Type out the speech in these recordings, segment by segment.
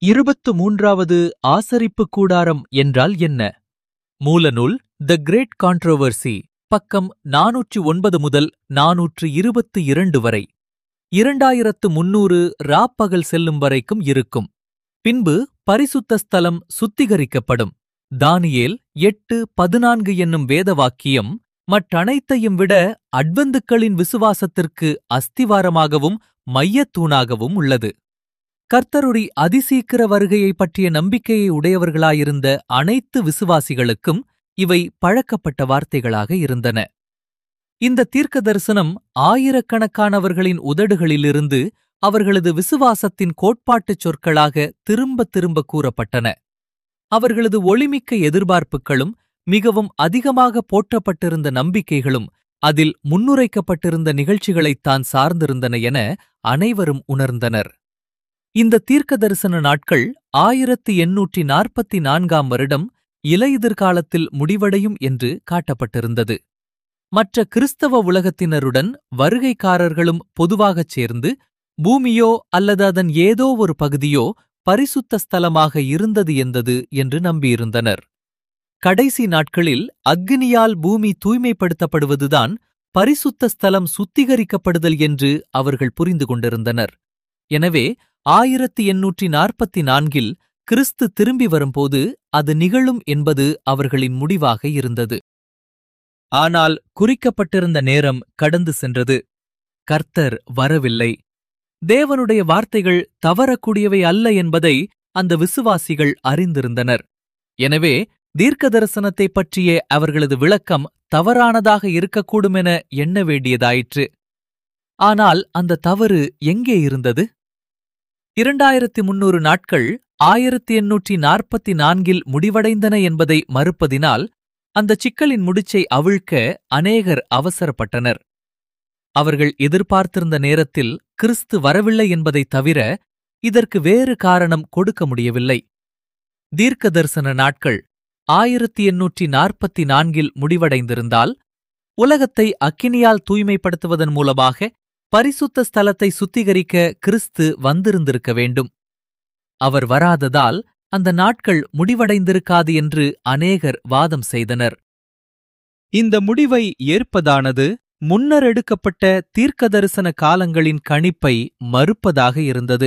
இருபத்து மூன்றாவது ஆசரிப்பு கூடாரம் என்றால் என்ன மூலநூல் த கிரேட் கான்ட்ரோவர்சி பக்கம் நாநூற்று ஒன்பது முதல் நாநூற்று இருபத்து இரண்டு வரை இரண்டாயிரத்து முன்னூறு ராப்பகல் செல்லும் வரைக்கும் இருக்கும் பின்பு பரிசுத்த ஸ்தலம் சுத்திகரிக்கப்படும் தானியேல் எட்டு பதினான்கு என்னும் வேதவாக்கியம் மற்றனைத்தையும் விட அட்வந்துக்களின் விசுவாசத்திற்கு அஸ்திவாரமாகவும் மையத்தூணாகவும் உள்ளது கர்த்தருடைய அதிசீக்கிர வருகையை பற்றிய நம்பிக்கையை உடையவர்களாயிருந்த அனைத்து விசுவாசிகளுக்கும் இவை பழக்கப்பட்ட வார்த்தைகளாக இருந்தன இந்த தீர்க்க தரிசனம் ஆயிரக்கணக்கானவர்களின் உதடுகளிலிருந்து அவர்களது விசுவாசத்தின் கோட்பாட்டுச் சொற்களாக திரும்ப திரும்ப கூறப்பட்டன அவர்களது ஒளிமிக்க எதிர்பார்ப்புகளும் மிகவும் அதிகமாக போற்றப்பட்டிருந்த நம்பிக்கைகளும் அதில் முன்னுரைக்கப்பட்டிருந்த நிகழ்ச்சிகளைத்தான் சார்ந்திருந்தன என அனைவரும் உணர்ந்தனர் இந்த தீர்க்க தரிசன நாட்கள் ஆயிரத்தி எண்ணூற்றி நாற்பத்தி நான்காம் வருடம் இலையுதிர்காலத்தில் முடிவடையும் என்று காட்டப்பட்டிருந்தது மற்ற கிறிஸ்தவ உலகத்தினருடன் வருகைக்காரர்களும் பொதுவாகச் சேர்ந்து பூமியோ அல்லது அதன் ஏதோ ஒரு பகுதியோ பரிசுத்த ஸ்தலமாக இருந்தது என்பது என்று நம்பியிருந்தனர் கடைசி நாட்களில் அக்னியால் பூமி தூய்மைப்படுத்தப்படுவதுதான் பரிசுத்த ஸ்தலம் சுத்திகரிக்கப்படுதல் என்று அவர்கள் புரிந்து கொண்டிருந்தனர் எனவே ஆயிரத்தி எண்ணூற்றி நாற்பத்தி நான்கில் கிறிஸ்து திரும்பி வரும்போது அது நிகழும் என்பது அவர்களின் முடிவாக இருந்தது ஆனால் குறிக்கப்பட்டிருந்த நேரம் கடந்து சென்றது கர்த்தர் வரவில்லை தேவனுடைய வார்த்தைகள் தவறக்கூடியவை அல்ல என்பதை அந்த விசுவாசிகள் அறிந்திருந்தனர் எனவே தீர்க்க தரிசனத்தை பற்றிய அவர்களது விளக்கம் தவறானதாக இருக்கக்கூடுமென எண்ண வேண்டியதாயிற்று ஆனால் அந்த தவறு எங்கே இருந்தது இரண்டாயிரத்தி முன்னூறு நாட்கள் ஆயிரத்தி எண்ணூற்றி நாற்பத்தி நான்கில் முடிவடைந்தன என்பதை மறுப்பதினால் அந்த சிக்கலின் முடிச்சை அவிழ்க்க அநேகர் அவசரப்பட்டனர் அவர்கள் எதிர்பார்த்திருந்த நேரத்தில் கிறிஸ்து வரவில்லை என்பதைத் தவிர இதற்கு வேறு காரணம் கொடுக்க முடியவில்லை தீர்க்க தரிசன நாட்கள் ஆயிரத்தி எண்ணூற்றி நாற்பத்தி நான்கில் முடிவடைந்திருந்தால் உலகத்தை அக்கினியால் தூய்மைப்படுத்துவதன் மூலமாக பரிசுத்த ஸ்தலத்தை சுத்திகரிக்க கிறிஸ்து வந்திருந்திருக்க வேண்டும் அவர் வராததால் அந்த நாட்கள் முடிவடைந்திருக்காது என்று அநேகர் வாதம் செய்தனர் இந்த முடிவை ஏற்பதானது முன்னர் எடுக்கப்பட்ட தீர்க்க தரிசன காலங்களின் கணிப்பை மறுப்பதாக இருந்தது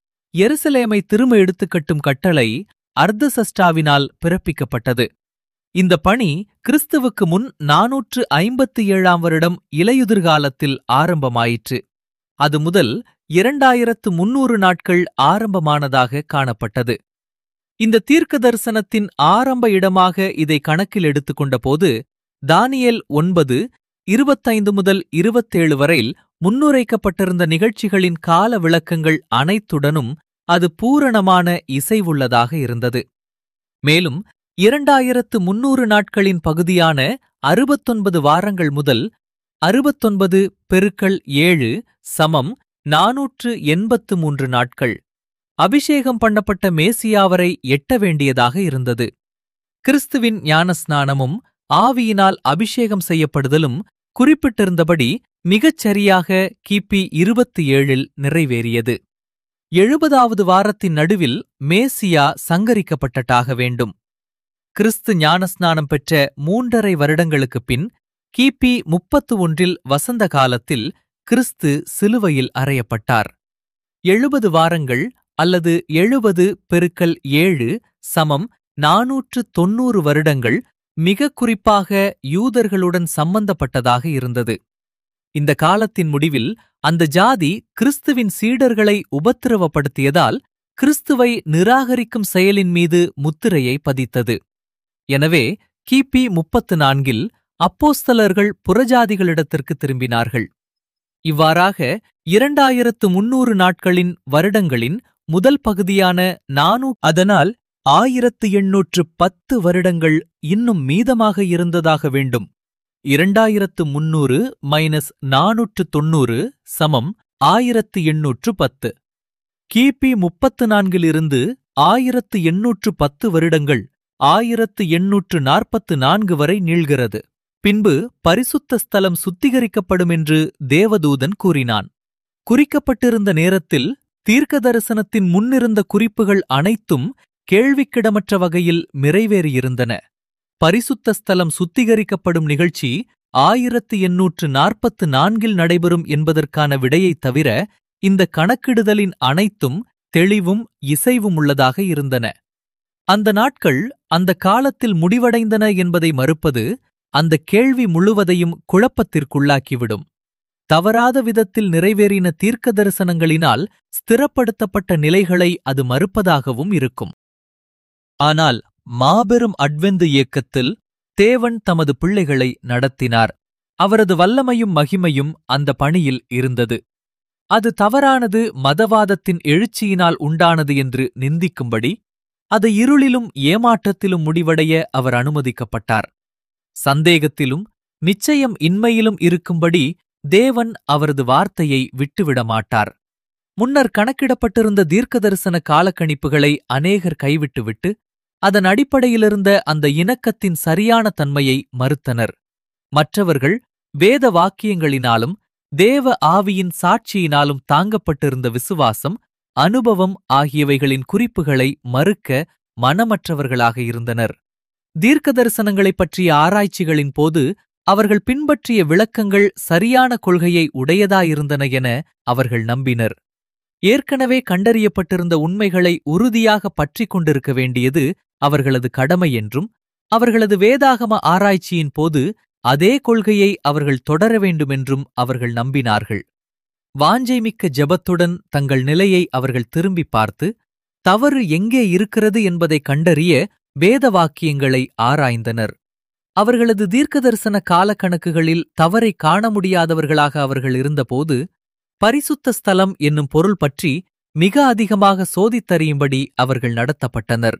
எருசலேமை திரும்ப எடுத்துக்கட்டும் கட்டளை அர்த்தசஷ்டாவினால் பிறப்பிக்கப்பட்டது இந்த பணி கிறிஸ்துவுக்கு முன் நாநூற்று ஐம்பத்தி ஏழாம் வருடம் இலையுதிர்காலத்தில் ஆரம்பமாயிற்று அது முதல் இரண்டாயிரத்து முன்னூறு நாட்கள் ஆரம்பமானதாக காணப்பட்டது இந்த தீர்க்க தரிசனத்தின் ஆரம்ப இடமாக இதை கணக்கில் எடுத்துக்கொண்டபோது தானியேல் ஒன்பது இருபத்தைந்து முதல் இருபத்தேழு வரையில் முன்னுரைக்கப்பட்டிருந்த நிகழ்ச்சிகளின் கால விளக்கங்கள் அனைத்துடனும் அது பூரணமான இசைவுள்ளதாக இருந்தது மேலும் இரண்டாயிரத்து முன்னூறு நாட்களின் பகுதியான அறுபத்தொன்பது வாரங்கள் முதல் அறுபத்தொன்பது பெருக்கள் ஏழு சமம் நாநூற்று எண்பத்து மூன்று நாட்கள் அபிஷேகம் பண்ணப்பட்ட மேசியாவரை எட்ட வேண்டியதாக இருந்தது கிறிஸ்துவின் ஞானஸ்நானமும் ஆவியினால் அபிஷேகம் செய்யப்படுதலும் குறிப்பிட்டிருந்தபடி மிகச் சரியாக கிபி இருபத்தி ஏழில் நிறைவேறியது எழுபதாவது வாரத்தின் நடுவில் மேசியா சங்கரிக்கப்பட்டட்டாக வேண்டும் கிறிஸ்து ஞானஸ்நானம் பெற்ற மூன்றரை வருடங்களுக்குப் பின் கிபி முப்பத்து ஒன்றில் வசந்த காலத்தில் கிறிஸ்து சிலுவையில் அறையப்பட்டார் எழுபது வாரங்கள் அல்லது எழுபது பெருக்கல் ஏழு சமம் நாநூற்று தொன்னூறு வருடங்கள் மிக குறிப்பாக யூதர்களுடன் சம்பந்தப்பட்டதாக இருந்தது இந்த காலத்தின் முடிவில் அந்த ஜாதி கிறிஸ்துவின் சீடர்களை உபத்திரவப்படுத்தியதால் கிறிஸ்துவை நிராகரிக்கும் செயலின் மீது முத்திரையை பதித்தது எனவே கிபி முப்பத்து நான்கில் அப்போஸ்தலர்கள் புறஜாதிகளிடத்திற்கு திரும்பினார்கள் இவ்வாறாக இரண்டாயிரத்து முன்னூறு நாட்களின் வருடங்களின் முதல் பகுதியான நானூ அதனால் ஆயிரத்து எண்ணூற்று பத்து வருடங்கள் இன்னும் மீதமாக இருந்ததாக வேண்டும் இரண்டாயிரத்து முன்னூறு மைனஸ் நானூற்று தொன்னூறு சமம் ஆயிரத்து எண்ணூற்று பத்து கிபி முப்பத்து நான்கிலிருந்து ஆயிரத்து எண்ணூற்று பத்து வருடங்கள் ஆயிரத்து எண்ணூற்று நாற்பத்து நான்கு வரை நீள்கிறது பின்பு பரிசுத்த ஸ்தலம் சுத்திகரிக்கப்படும் என்று தேவதூதன் கூறினான் குறிக்கப்பட்டிருந்த நேரத்தில் தீர்க்க தரிசனத்தின் முன்னிருந்த குறிப்புகள் அனைத்தும் கேள்விக்கிடமற்ற வகையில் நிறைவேறியிருந்தன பரிசுத்த ஸ்தலம் சுத்திகரிக்கப்படும் நிகழ்ச்சி ஆயிரத்து எண்ணூற்று நாற்பத்து நான்கில் நடைபெறும் என்பதற்கான விடையைத் தவிர இந்த கணக்கிடுதலின் அனைத்தும் தெளிவும் இசைவும் உள்ளதாக இருந்தன அந்த நாட்கள் அந்த காலத்தில் முடிவடைந்தன என்பதை மறுப்பது அந்த கேள்வி முழுவதையும் குழப்பத்திற்குள்ளாக்கிவிடும் தவறாத விதத்தில் நிறைவேறின தீர்க்க தரிசனங்களினால் ஸ்திரப்படுத்தப்பட்ட நிலைகளை அது மறுப்பதாகவும் இருக்கும் ஆனால் மாபெரும் அட்வெந்து இயக்கத்தில் தேவன் தமது பிள்ளைகளை நடத்தினார் அவரது வல்லமையும் மகிமையும் அந்த பணியில் இருந்தது அது தவறானது மதவாதத்தின் எழுச்சியினால் உண்டானது என்று நிந்திக்கும்படி அது இருளிலும் ஏமாற்றத்திலும் முடிவடைய அவர் அனுமதிக்கப்பட்டார் சந்தேகத்திலும் நிச்சயம் இன்மையிலும் இருக்கும்படி தேவன் அவரது வார்த்தையை விட்டுவிட மாட்டார் முன்னர் கணக்கிடப்பட்டிருந்த தீர்க்கதரிசன காலக்கணிப்புகளை அநேகர் கைவிட்டுவிட்டு அதன் அடிப்படையிலிருந்த அந்த இணக்கத்தின் சரியான தன்மையை மறுத்தனர் மற்றவர்கள் வேத வாக்கியங்களினாலும் தேவ ஆவியின் சாட்சியினாலும் தாங்கப்பட்டிருந்த விசுவாசம் அனுபவம் ஆகியவைகளின் குறிப்புகளை மறுக்க மனமற்றவர்களாக இருந்தனர் தீர்க்க தரிசனங்களைப் பற்றிய ஆராய்ச்சிகளின் போது அவர்கள் பின்பற்றிய விளக்கங்கள் சரியான கொள்கையை உடையதாயிருந்தன என அவர்கள் நம்பினர் ஏற்கனவே கண்டறியப்பட்டிருந்த உண்மைகளை உறுதியாக பற்றிக் கொண்டிருக்க வேண்டியது அவர்களது கடமை என்றும் அவர்களது வேதாகம ஆராய்ச்சியின் போது அதே கொள்கையை அவர்கள் தொடர வேண்டுமென்றும் அவர்கள் நம்பினார்கள் வாஞ்சைமிக்க ஜெபத்துடன் தங்கள் நிலையை அவர்கள் திரும்பி பார்த்து தவறு எங்கே இருக்கிறது என்பதை கண்டறிய வேத வாக்கியங்களை ஆராய்ந்தனர் அவர்களது தீர்க்கதரிசன காலக்கணக்குகளில் தவறை காண முடியாதவர்களாக அவர்கள் இருந்தபோது பரிசுத்த ஸ்தலம் என்னும் பொருள் பற்றி மிக அதிகமாக சோதித்தறியும்படி அவர்கள் நடத்தப்பட்டனர்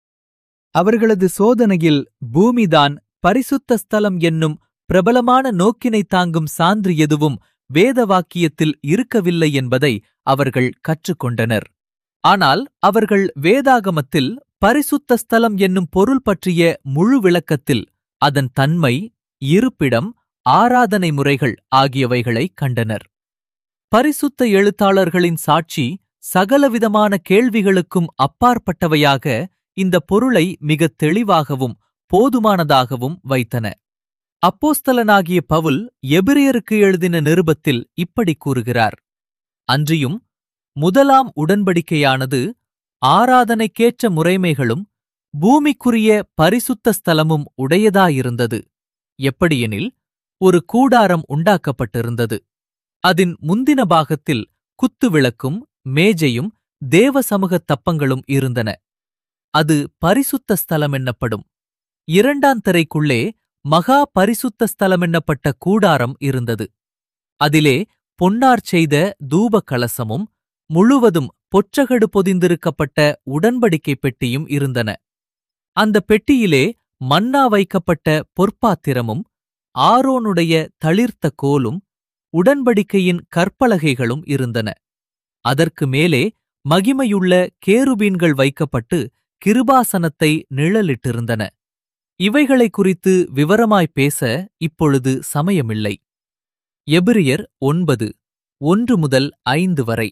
அவர்களது சோதனையில் பூமிதான் பரிசுத்த ஸ்தலம் என்னும் பிரபலமான நோக்கினை தாங்கும் சான்று எதுவும் வேத வாக்கியத்தில் இருக்கவில்லை என்பதை அவர்கள் கற்றுக்கொண்டனர் ஆனால் அவர்கள் வேதாகமத்தில் பரிசுத்த ஸ்தலம் என்னும் பொருள் பற்றிய முழு விளக்கத்தில் அதன் தன்மை இருப்பிடம் ஆராதனை முறைகள் ஆகியவைகளை கண்டனர் பரிசுத்த எழுத்தாளர்களின் சாட்சி சகலவிதமான கேள்விகளுக்கும் அப்பாற்பட்டவையாக இந்த பொருளை மிகத் தெளிவாகவும் போதுமானதாகவும் வைத்தன அப்போஸ்தலனாகிய பவுல் எபிரியருக்கு எழுதின நிருபத்தில் இப்படி கூறுகிறார் அன்றியும் முதலாம் உடன்படிக்கையானது ஆராதனைக்கேற்ற முறைமைகளும் பூமிக்குரிய பரிசுத்த ஸ்தலமும் உடையதாயிருந்தது எப்படியெனில் ஒரு கூடாரம் உண்டாக்கப்பட்டிருந்தது அதன் முந்தின பாகத்தில் குத்துவிளக்கும் மேஜையும் தேவ சமூகத் தப்பங்களும் இருந்தன அது பரிசுத்த ஸ்தலம் என்னப்படும் இரண்டாம் திரைக்குள்ளே மகா பரிசுத்த ஸ்தலம் என்னப்பட்ட கூடாரம் இருந்தது அதிலே பொன்னார் செய்த தூப கலசமும் முழுவதும் பொற்றகடு பொதிந்திருக்கப்பட்ட உடன்படிக்கை பெட்டியும் இருந்தன அந்த பெட்டியிலே மன்னா வைக்கப்பட்ட பொற்பாத்திரமும் ஆரோனுடைய தளிர்த்த கோலும் உடன்படிக்கையின் கற்பலகைகளும் இருந்தன அதற்கு மேலே மகிமையுள்ள கேருபீன்கள் வைக்கப்பட்டு கிருபாசனத்தை நிழலிட்டிருந்தன இவைகளை குறித்து விவரமாய் பேச இப்பொழுது சமயமில்லை எபிரியர் ஒன்பது ஒன்று முதல் ஐந்து வரை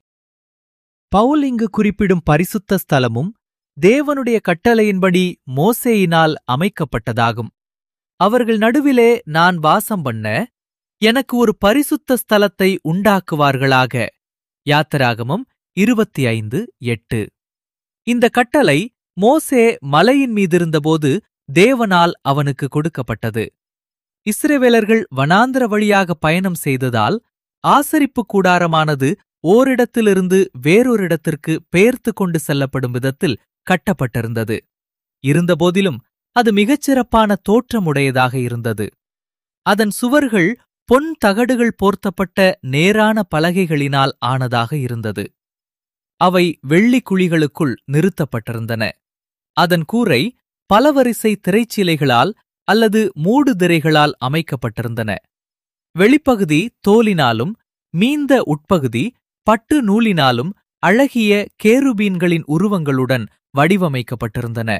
பவுல் இங்கு குறிப்பிடும் பரிசுத்த ஸ்தலமும் தேவனுடைய கட்டளையின்படி மோசேயினால் அமைக்கப்பட்டதாகும் அவர்கள் நடுவிலே நான் வாசம் பண்ண எனக்கு ஒரு பரிசுத்த ஸ்தலத்தை உண்டாக்குவார்களாக யாத்தராகமம் இருபத்தி ஐந்து எட்டு இந்த கட்டளை மோசே மலையின் மீதிருந்தபோது தேவனால் அவனுக்கு கொடுக்கப்பட்டது இஸ்ரவேலர்கள் வனாந்திர வழியாக பயணம் செய்ததால் ஆசரிப்பு கூடாரமானது ஓரிடத்திலிருந்து வேறொரிடத்திற்கு பெயர்த்து கொண்டு செல்லப்படும் விதத்தில் கட்டப்பட்டிருந்தது இருந்தபோதிலும் அது மிகச்சிறப்பான தோற்றமுடையதாக இருந்தது அதன் சுவர்கள் பொன் தகடுகள் போர்த்தப்பட்ட நேரான பலகைகளினால் ஆனதாக இருந்தது அவை வெள்ளிக் குழிகளுக்குள் நிறுத்தப்பட்டிருந்தன அதன் கூரை பலவரிசை திரைச்சீலைகளால் அல்லது மூடு திரைகளால் அமைக்கப்பட்டிருந்தன வெளிப்பகுதி தோலினாலும் மீந்த உட்பகுதி பட்டு நூலினாலும் அழகிய கேருபீன்களின் உருவங்களுடன் வடிவமைக்கப்பட்டிருந்தன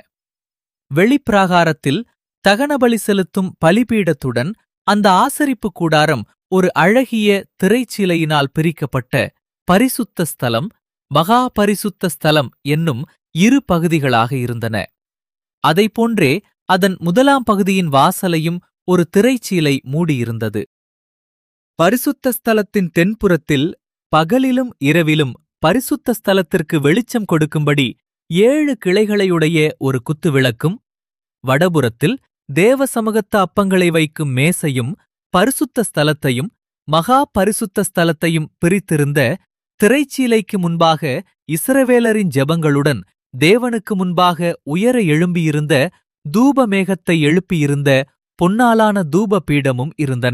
வெளிப்பிராகாரத்தில் தகனபலி செலுத்தும் பலிபீடத்துடன் அந்த ஆசரிப்பு கூடாரம் ஒரு அழகிய திரைச்சீலையினால் பிரிக்கப்பட்ட பரிசுத்த ஸ்தலம் மகா பரிசுத்த ஸ்தலம் என்னும் இரு பகுதிகளாக இருந்தன அதைப்போன்றே அதன் முதலாம் பகுதியின் வாசலையும் ஒரு திரைச்சீலை மூடியிருந்தது பரிசுத்த ஸ்தலத்தின் தென்புறத்தில் பகலிலும் இரவிலும் பரிசுத்த ஸ்தலத்திற்கு வெளிச்சம் கொடுக்கும்படி ஏழு கிளைகளையுடைய ஒரு குத்துவிளக்கும் வடபுறத்தில் தேவ சமூகத்த அப்பங்களை வைக்கும் மேசையும் பரிசுத்த ஸ்தலத்தையும் மகா பரிசுத்த ஸ்தலத்தையும் பிரித்திருந்த திரைச்சீலைக்கு முன்பாக இஸ்ரவேலரின் ஜெபங்களுடன் தேவனுக்கு முன்பாக உயர எழும்பியிருந்த தூப மேகத்தை எழுப்பியிருந்த பொன்னாலான தூப பீடமும் இருந்தன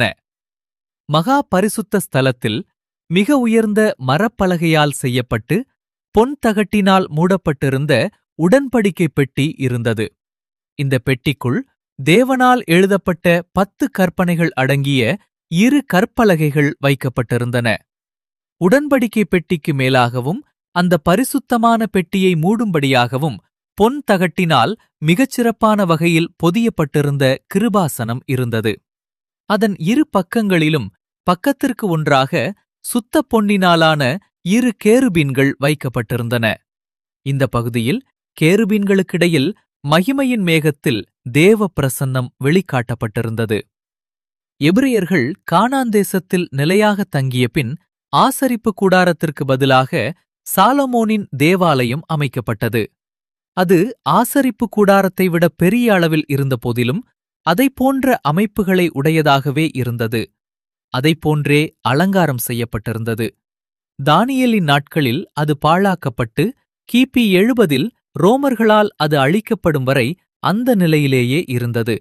மகா பரிசுத்த ஸ்தலத்தில் மிக உயர்ந்த மரப்பலகையால் செய்யப்பட்டு பொன் தகட்டினால் மூடப்பட்டிருந்த உடன்படிக்கை பெட்டி இருந்தது இந்த பெட்டிக்குள் தேவனால் எழுதப்பட்ட பத்து கற்பனைகள் அடங்கிய இரு கற்பலகைகள் வைக்கப்பட்டிருந்தன உடன்படிக்கை பெட்டிக்கு மேலாகவும் அந்த பரிசுத்தமான பெட்டியை மூடும்படியாகவும் பொன் தகட்டினால் மிகச்சிறப்பான வகையில் பொதியப்பட்டிருந்த கிருபாசனம் இருந்தது அதன் இரு பக்கங்களிலும் பக்கத்திற்கு ஒன்றாக சுத்த பொன்னினாலான இரு கேருபீன்கள் வைக்கப்பட்டிருந்தன இந்த பகுதியில் கேருபீன்களுக்கிடையில் மகிமையின் மேகத்தில் தேவ பிரசன்னம் வெளிக்காட்டப்பட்டிருந்தது எபிரியர்கள் கானாந்தேசத்தில் நிலையாக தங்கிய பின் ஆசரிப்பு கூடாரத்திற்கு பதிலாக சாலமோனின் தேவாலயம் அமைக்கப்பட்டது அது ஆசரிப்பு கூடாரத்தை விட பெரிய அளவில் இருந்தபோதிலும் அதைப் போன்ற அமைப்புகளை உடையதாகவே இருந்தது அதைப்போன்றே அலங்காரம் செய்யப்பட்டிருந்தது தானியேலின் நாட்களில் அது பாழாக்கப்பட்டு கிபி எழுபதில் ரோமர்களால் அது அழிக்கப்படும் வரை அந்த நிலையிலேயே இருந்தது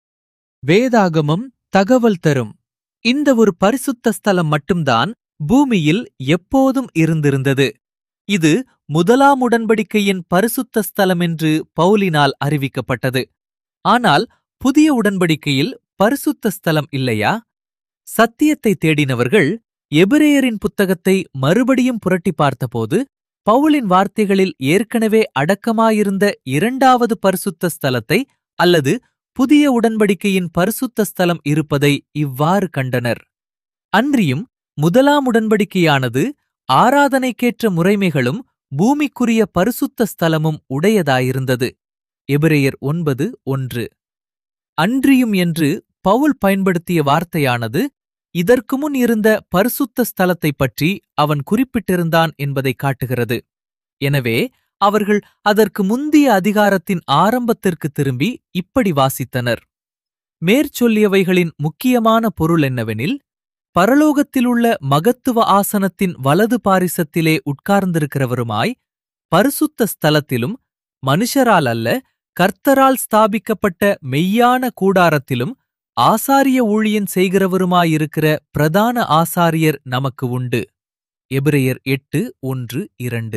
வேதாகமம் தகவல் தரும் இந்த ஒரு பரிசுத்த ஸ்தலம் மட்டும்தான் பூமியில் எப்போதும் இருந்திருந்தது இது முதலாம் உடன்படிக்கையின் பரிசுத்த ஸ்தலம் என்று பவுலினால் அறிவிக்கப்பட்டது ஆனால் புதிய உடன்படிக்கையில் பரிசுத்த ஸ்தலம் இல்லையா சத்தியத்தை தேடினவர்கள் எபிரேயரின் புத்தகத்தை மறுபடியும் புரட்டி பார்த்தபோது பவுலின் வார்த்தைகளில் ஏற்கனவே அடக்கமாயிருந்த இரண்டாவது பரிசுத்த ஸ்தலத்தை அல்லது புதிய உடன்படிக்கையின் பரிசுத்த ஸ்தலம் இருப்பதை இவ்வாறு கண்டனர் அன்றியும் முதலாம் உடன்படிக்கையானது ஆராதனைக்கேற்ற முறைமைகளும் பூமிக்குரிய பரிசுத்த ஸ்தலமும் உடையதாயிருந்தது எபிரேயர் ஒன்பது ஒன்று அன்றியும் என்று பவுல் பயன்படுத்திய வார்த்தையானது இதற்கு முன் இருந்த பரிசுத்த ஸ்தலத்தைப் பற்றி அவன் குறிப்பிட்டிருந்தான் என்பதை காட்டுகிறது எனவே அவர்கள் அதற்கு முந்திய அதிகாரத்தின் ஆரம்பத்திற்கு திரும்பி இப்படி வாசித்தனர் மேற்சொல்லியவைகளின் முக்கியமான பொருள் என்னவெனில் பரலோகத்திலுள்ள மகத்துவ ஆசனத்தின் வலது பாரிசத்திலே உட்கார்ந்திருக்கிறவருமாய் பரிசுத்த ஸ்தலத்திலும் மனுஷரால் அல்ல கர்த்தரால் ஸ்தாபிக்கப்பட்ட மெய்யான கூடாரத்திலும் ஆசாரிய ஊழியன் செய்கிறவருமாயிருக்கிற பிரதான ஆசாரியர் நமக்கு உண்டு எபிரெயர் எட்டு ஒன்று இரண்டு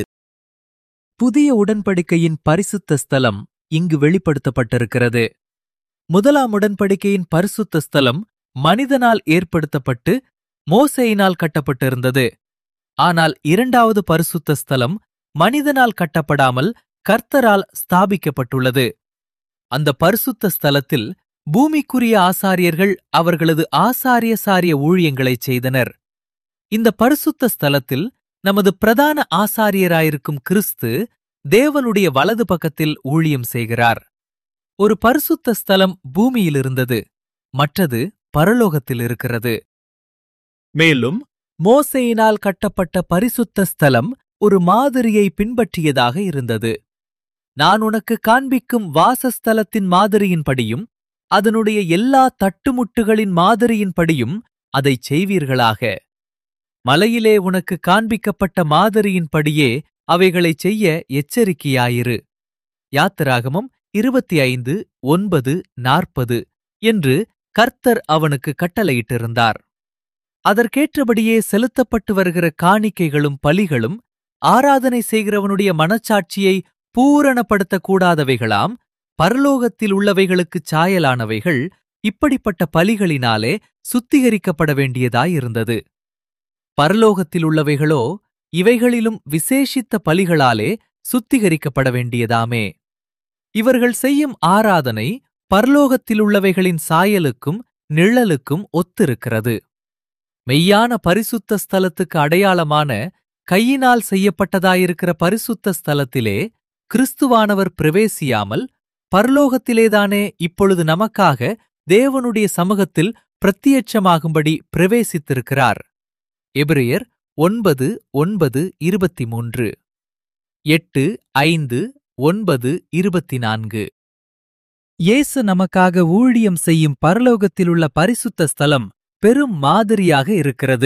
புதிய உடன்படிக்கையின் பரிசுத்த ஸ்தலம் இங்கு வெளிப்படுத்தப்பட்டிருக்கிறது முதலாம் உடன்படிக்கையின் பரிசுத்த ஸ்தலம் மனிதனால் ஏற்படுத்தப்பட்டு மோசேயினால் கட்டப்பட்டிருந்தது ஆனால் இரண்டாவது பரிசுத்த ஸ்தலம் மனிதனால் கட்டப்படாமல் கர்த்தரால் ஸ்தாபிக்கப்பட்டுள்ளது அந்த பரிசுத்த ஸ்தலத்தில் பூமிக்குரிய ஆசாரியர்கள் அவர்களது ஆசாரிய சாரிய ஊழியங்களைச் செய்தனர் இந்த பரிசுத்த ஸ்தலத்தில் நமது பிரதான ஆசாரியராயிருக்கும் கிறிஸ்து தேவனுடைய வலது பக்கத்தில் ஊழியம் செய்கிறார் ஒரு பரிசுத்த ஸ்தலம் பூமியில் இருந்தது மற்றது பரலோகத்தில் இருக்கிறது மேலும் மோசேயினால் கட்டப்பட்ட பரிசுத்த ஸ்தலம் ஒரு மாதிரியை பின்பற்றியதாக இருந்தது நான் உனக்கு காண்பிக்கும் வாசஸ்தலத்தின் மாதிரியின்படியும் அதனுடைய எல்லா தட்டுமுட்டுகளின் மாதிரியின்படியும் அதைச் செய்வீர்களாக மலையிலே உனக்கு காண்பிக்கப்பட்ட மாதிரியின்படியே அவைகளைச் செய்ய எச்சரிக்கையாயிரு யாத்திராகமம் இருபத்தி ஐந்து ஒன்பது நாற்பது என்று கர்த்தர் அவனுக்கு கட்டளையிட்டிருந்தார் அதற்கேற்றபடியே செலுத்தப்பட்டு வருகிற காணிக்கைகளும் பலிகளும் ஆராதனை செய்கிறவனுடைய மனச்சாட்சியை பூரணப்படுத்தக்கூடாதவைகளாம் பரலோகத்தில் உள்ளவைகளுக்குச் சாயலானவைகள் இப்படிப்பட்ட பலிகளினாலே சுத்திகரிக்கப்பட வேண்டியதாயிருந்தது பரலோகத்தில் உள்ளவைகளோ இவைகளிலும் விசேஷித்த பலிகளாலே சுத்திகரிக்கப்பட வேண்டியதாமே இவர்கள் செய்யும் ஆராதனை பரலோகத்திலுள்ளவைகளின் சாயலுக்கும் நிழலுக்கும் ஒத்திருக்கிறது மெய்யான பரிசுத்த ஸ்தலத்துக்கு அடையாளமான கையினால் செய்யப்பட்டதாயிருக்கிற பரிசுத்த ஸ்தலத்திலே கிறிஸ்துவானவர் பிரவேசியாமல் பரலோகத்திலேதானே இப்பொழுது நமக்காக தேவனுடைய சமூகத்தில் பிரத்தியட்சமாகும்படி பிரவேசித்திருக்கிறார் எபிரியர் ஒன்பது ஒன்பது இருபத்தி மூன்று எட்டு ஐந்து ஒன்பது இருபத்தி நான்கு இயேசு நமக்காக ஊழியம் செய்யும் பரலோகத்திலுள்ள பரிசுத்த ஸ்தலம் பெரும் மாதிரியாக இருக்கிறது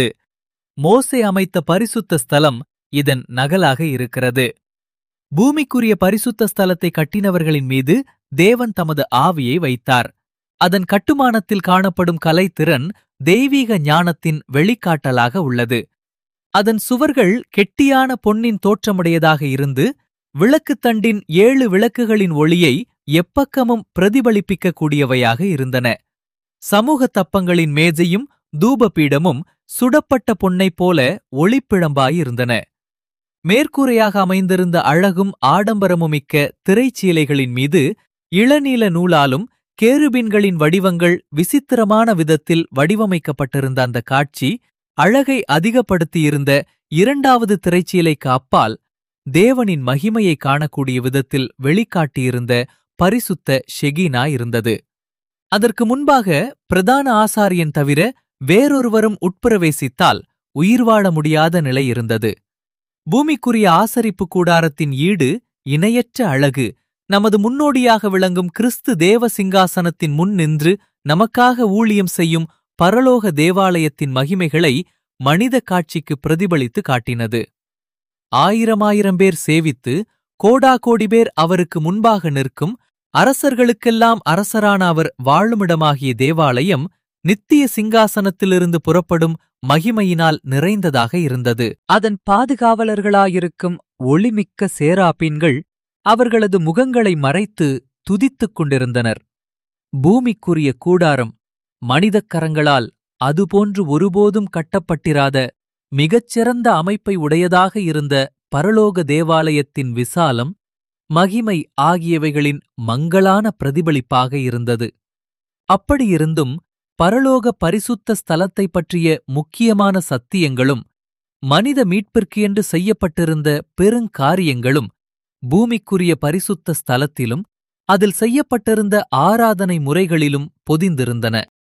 மோசே அமைத்த பரிசுத்த ஸ்தலம் இதன் நகலாக இருக்கிறது பூமிக்குரிய பரிசுத்த ஸ்தலத்தை கட்டினவர்களின் மீது தேவன் தமது ஆவியை வைத்தார் அதன் கட்டுமானத்தில் காணப்படும் கலைத்திறன் தெய்வீக ஞானத்தின் வெளிக்காட்டலாக உள்ளது அதன் சுவர்கள் கெட்டியான பொன்னின் தோற்றமுடையதாக இருந்து விளக்குத்தண்டின் ஏழு விளக்குகளின் ஒளியை எப்பக்கமும் பிரதிபலிப்பிக்கக்கூடியவையாக இருந்தன சமூக தப்பங்களின் மேஜையும் தூபபீடமும் சுடப்பட்ட பொன்னைப் போல ஒளிப்பிழம்பாயிருந்தன மேற்கூரையாக அமைந்திருந்த அழகும் ஆடம்பரமுமிக்க திரைச்சீலைகளின் மீது இளநீல நூலாலும் கேருபின்களின் வடிவங்கள் விசித்திரமான விதத்தில் வடிவமைக்கப்பட்டிருந்த அந்த காட்சி அழகை அதிகப்படுத்தியிருந்த இரண்டாவது திரைச்சீலைக்கு அப்பால் தேவனின் மகிமையை காணக்கூடிய விதத்தில் வெளிக்காட்டியிருந்த பரிசுத்த ஷெகீனா இருந்தது அதற்கு முன்பாக பிரதான ஆசாரியன் தவிர வேறொருவரும் உட்பிரவேசித்தால் உயிர் வாழ முடியாத நிலை இருந்தது பூமிக்குரிய ஆசரிப்பு கூடாரத்தின் ஈடு இணையற்ற அழகு நமது முன்னோடியாக விளங்கும் கிறிஸ்து தேவ சிங்காசனத்தின் முன் நின்று நமக்காக ஊழியம் செய்யும் பரலோக தேவாலயத்தின் மகிமைகளை மனித காட்சிக்கு பிரதிபலித்து காட்டினது ஆயிரமாயிரம் பேர் சேவித்து கோடா கோடி பேர் அவருக்கு முன்பாக நிற்கும் அரசர்களுக்கெல்லாம் அரசரான அவர் வாழுமிடமாகிய தேவாலயம் நித்திய சிங்காசனத்திலிருந்து புறப்படும் மகிமையினால் நிறைந்ததாக இருந்தது அதன் பாதுகாவலர்களாயிருக்கும் ஒளிமிக்க சேராப்பீன்கள் அவர்களது முகங்களை மறைத்து துதித்துக் கொண்டிருந்தனர் பூமிக்குரிய கூடாரம் மனிதக் கரங்களால் அதுபோன்று ஒருபோதும் கட்டப்பட்டிராத மிகச்சிறந்த அமைப்பை உடையதாக இருந்த பரலோக தேவாலயத்தின் விசாலம் மகிமை ஆகியவைகளின் மங்களான பிரதிபலிப்பாக இருந்தது அப்படியிருந்தும் பரலோக பரிசுத்த ஸ்தலத்தைப் பற்றிய முக்கியமான சத்தியங்களும் மனித மீட்பிற்கு என்று செய்யப்பட்டிருந்த பெருங்காரியங்களும் பூமிக்குரிய பரிசுத்த ஸ்தலத்திலும் அதில் செய்யப்பட்டிருந்த ஆராதனை முறைகளிலும் பொதிந்திருந்தன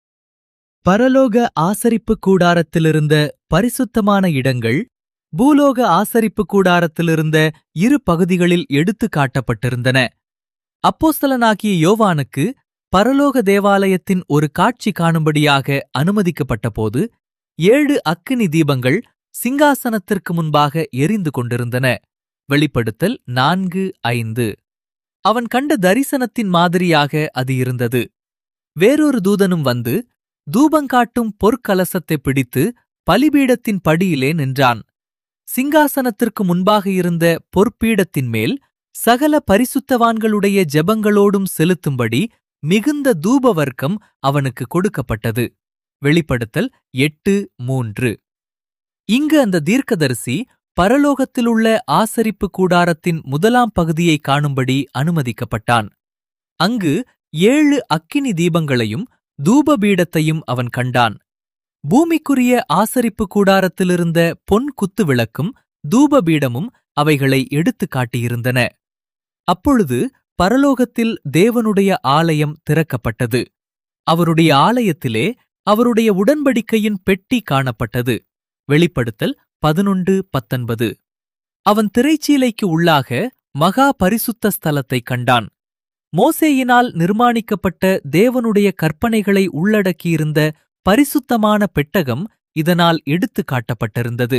பரலோக ஆசரிப்பு கூடாரத்திலிருந்த பரிசுத்தமான இடங்கள் பூலோக ஆசரிப்பு கூடாரத்திலிருந்த இரு பகுதிகளில் எடுத்து காட்டப்பட்டிருந்தன அப்போஸ்தலனாகிய யோவானுக்கு பரலோக தேவாலயத்தின் ஒரு காட்சி காணும்படியாக அனுமதிக்கப்பட்டபோது ஏழு அக்கினி தீபங்கள் சிங்காசனத்திற்கு முன்பாக எரிந்து கொண்டிருந்தன வெளிப்படுத்தல் நான்கு ஐந்து அவன் கண்ட தரிசனத்தின் மாதிரியாக அது இருந்தது வேறொரு தூதனும் வந்து தூபங்காட்டும் பொற்கலசத்தை பிடித்து பலிபீடத்தின் படியிலே நின்றான் சிங்காசனத்திற்கு முன்பாக இருந்த பொற்பீடத்தின் மேல் சகல பரிசுத்தவான்களுடைய ஜெபங்களோடும் செலுத்தும்படி மிகுந்த தூபவர்க்கம் அவனுக்கு கொடுக்கப்பட்டது வெளிப்படுத்தல் எட்டு மூன்று இங்கு அந்த தீர்க்கதரிசி பரலோகத்திலுள்ள ஆசரிப்பு கூடாரத்தின் முதலாம் பகுதியை காணும்படி அனுமதிக்கப்பட்டான் அங்கு ஏழு அக்கினி தீபங்களையும் தூபபீடத்தையும் அவன் கண்டான் பூமிக்குரிய ஆசரிப்பு கூடாரத்திலிருந்த பொன் குத்து விளக்கும் தூபபீடமும் அவைகளை எடுத்துக் காட்டியிருந்தன அப்பொழுது பரலோகத்தில் தேவனுடைய ஆலயம் திறக்கப்பட்டது அவருடைய ஆலயத்திலே அவருடைய உடன்படிக்கையின் பெட்டி காணப்பட்டது வெளிப்படுத்தல் பதினொன்று பத்தொன்பது அவன் திரைச்சீலைக்கு உள்ளாக மகா பரிசுத்த ஸ்தலத்தைக் கண்டான் மோசேயினால் நிர்மாணிக்கப்பட்ட தேவனுடைய கற்பனைகளை உள்ளடக்கியிருந்த பரிசுத்தமான பெட்டகம் இதனால் எடுத்து காட்டப்பட்டிருந்தது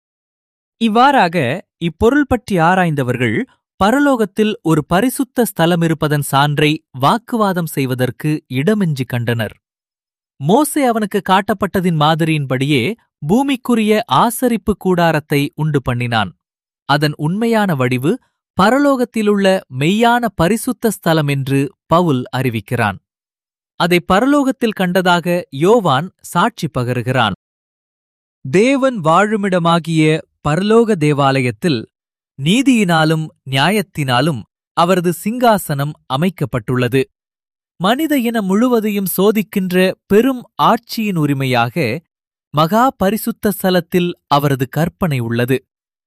இவ்வாறாக இப்பொருள் பற்றி ஆராய்ந்தவர்கள் பரலோகத்தில் ஒரு பரிசுத்த ஸ்தலம் இருப்பதன் சான்றை வாக்குவாதம் செய்வதற்கு இடமின்றி கண்டனர் மோசே அவனுக்கு காட்டப்பட்டதின் மாதிரியின்படியே பூமிக்குரிய ஆசரிப்பு கூடாரத்தை உண்டு பண்ணினான் அதன் உண்மையான வடிவு பரலோகத்திலுள்ள மெய்யான பரிசுத்த ஸ்தலம் என்று பவுல் அறிவிக்கிறான் அதை பரலோகத்தில் கண்டதாக யோவான் சாட்சி பகருகிறான் தேவன் வாழுமிடமாகிய பரலோக தேவாலயத்தில் நீதியினாலும் நியாயத்தினாலும் அவரது சிங்காசனம் அமைக்கப்பட்டுள்ளது மனித இனம் முழுவதையும் சோதிக்கின்ற பெரும் ஆட்சியின் உரிமையாக மகா பரிசுத்த ஸ்தலத்தில் அவரது கற்பனை உள்ளது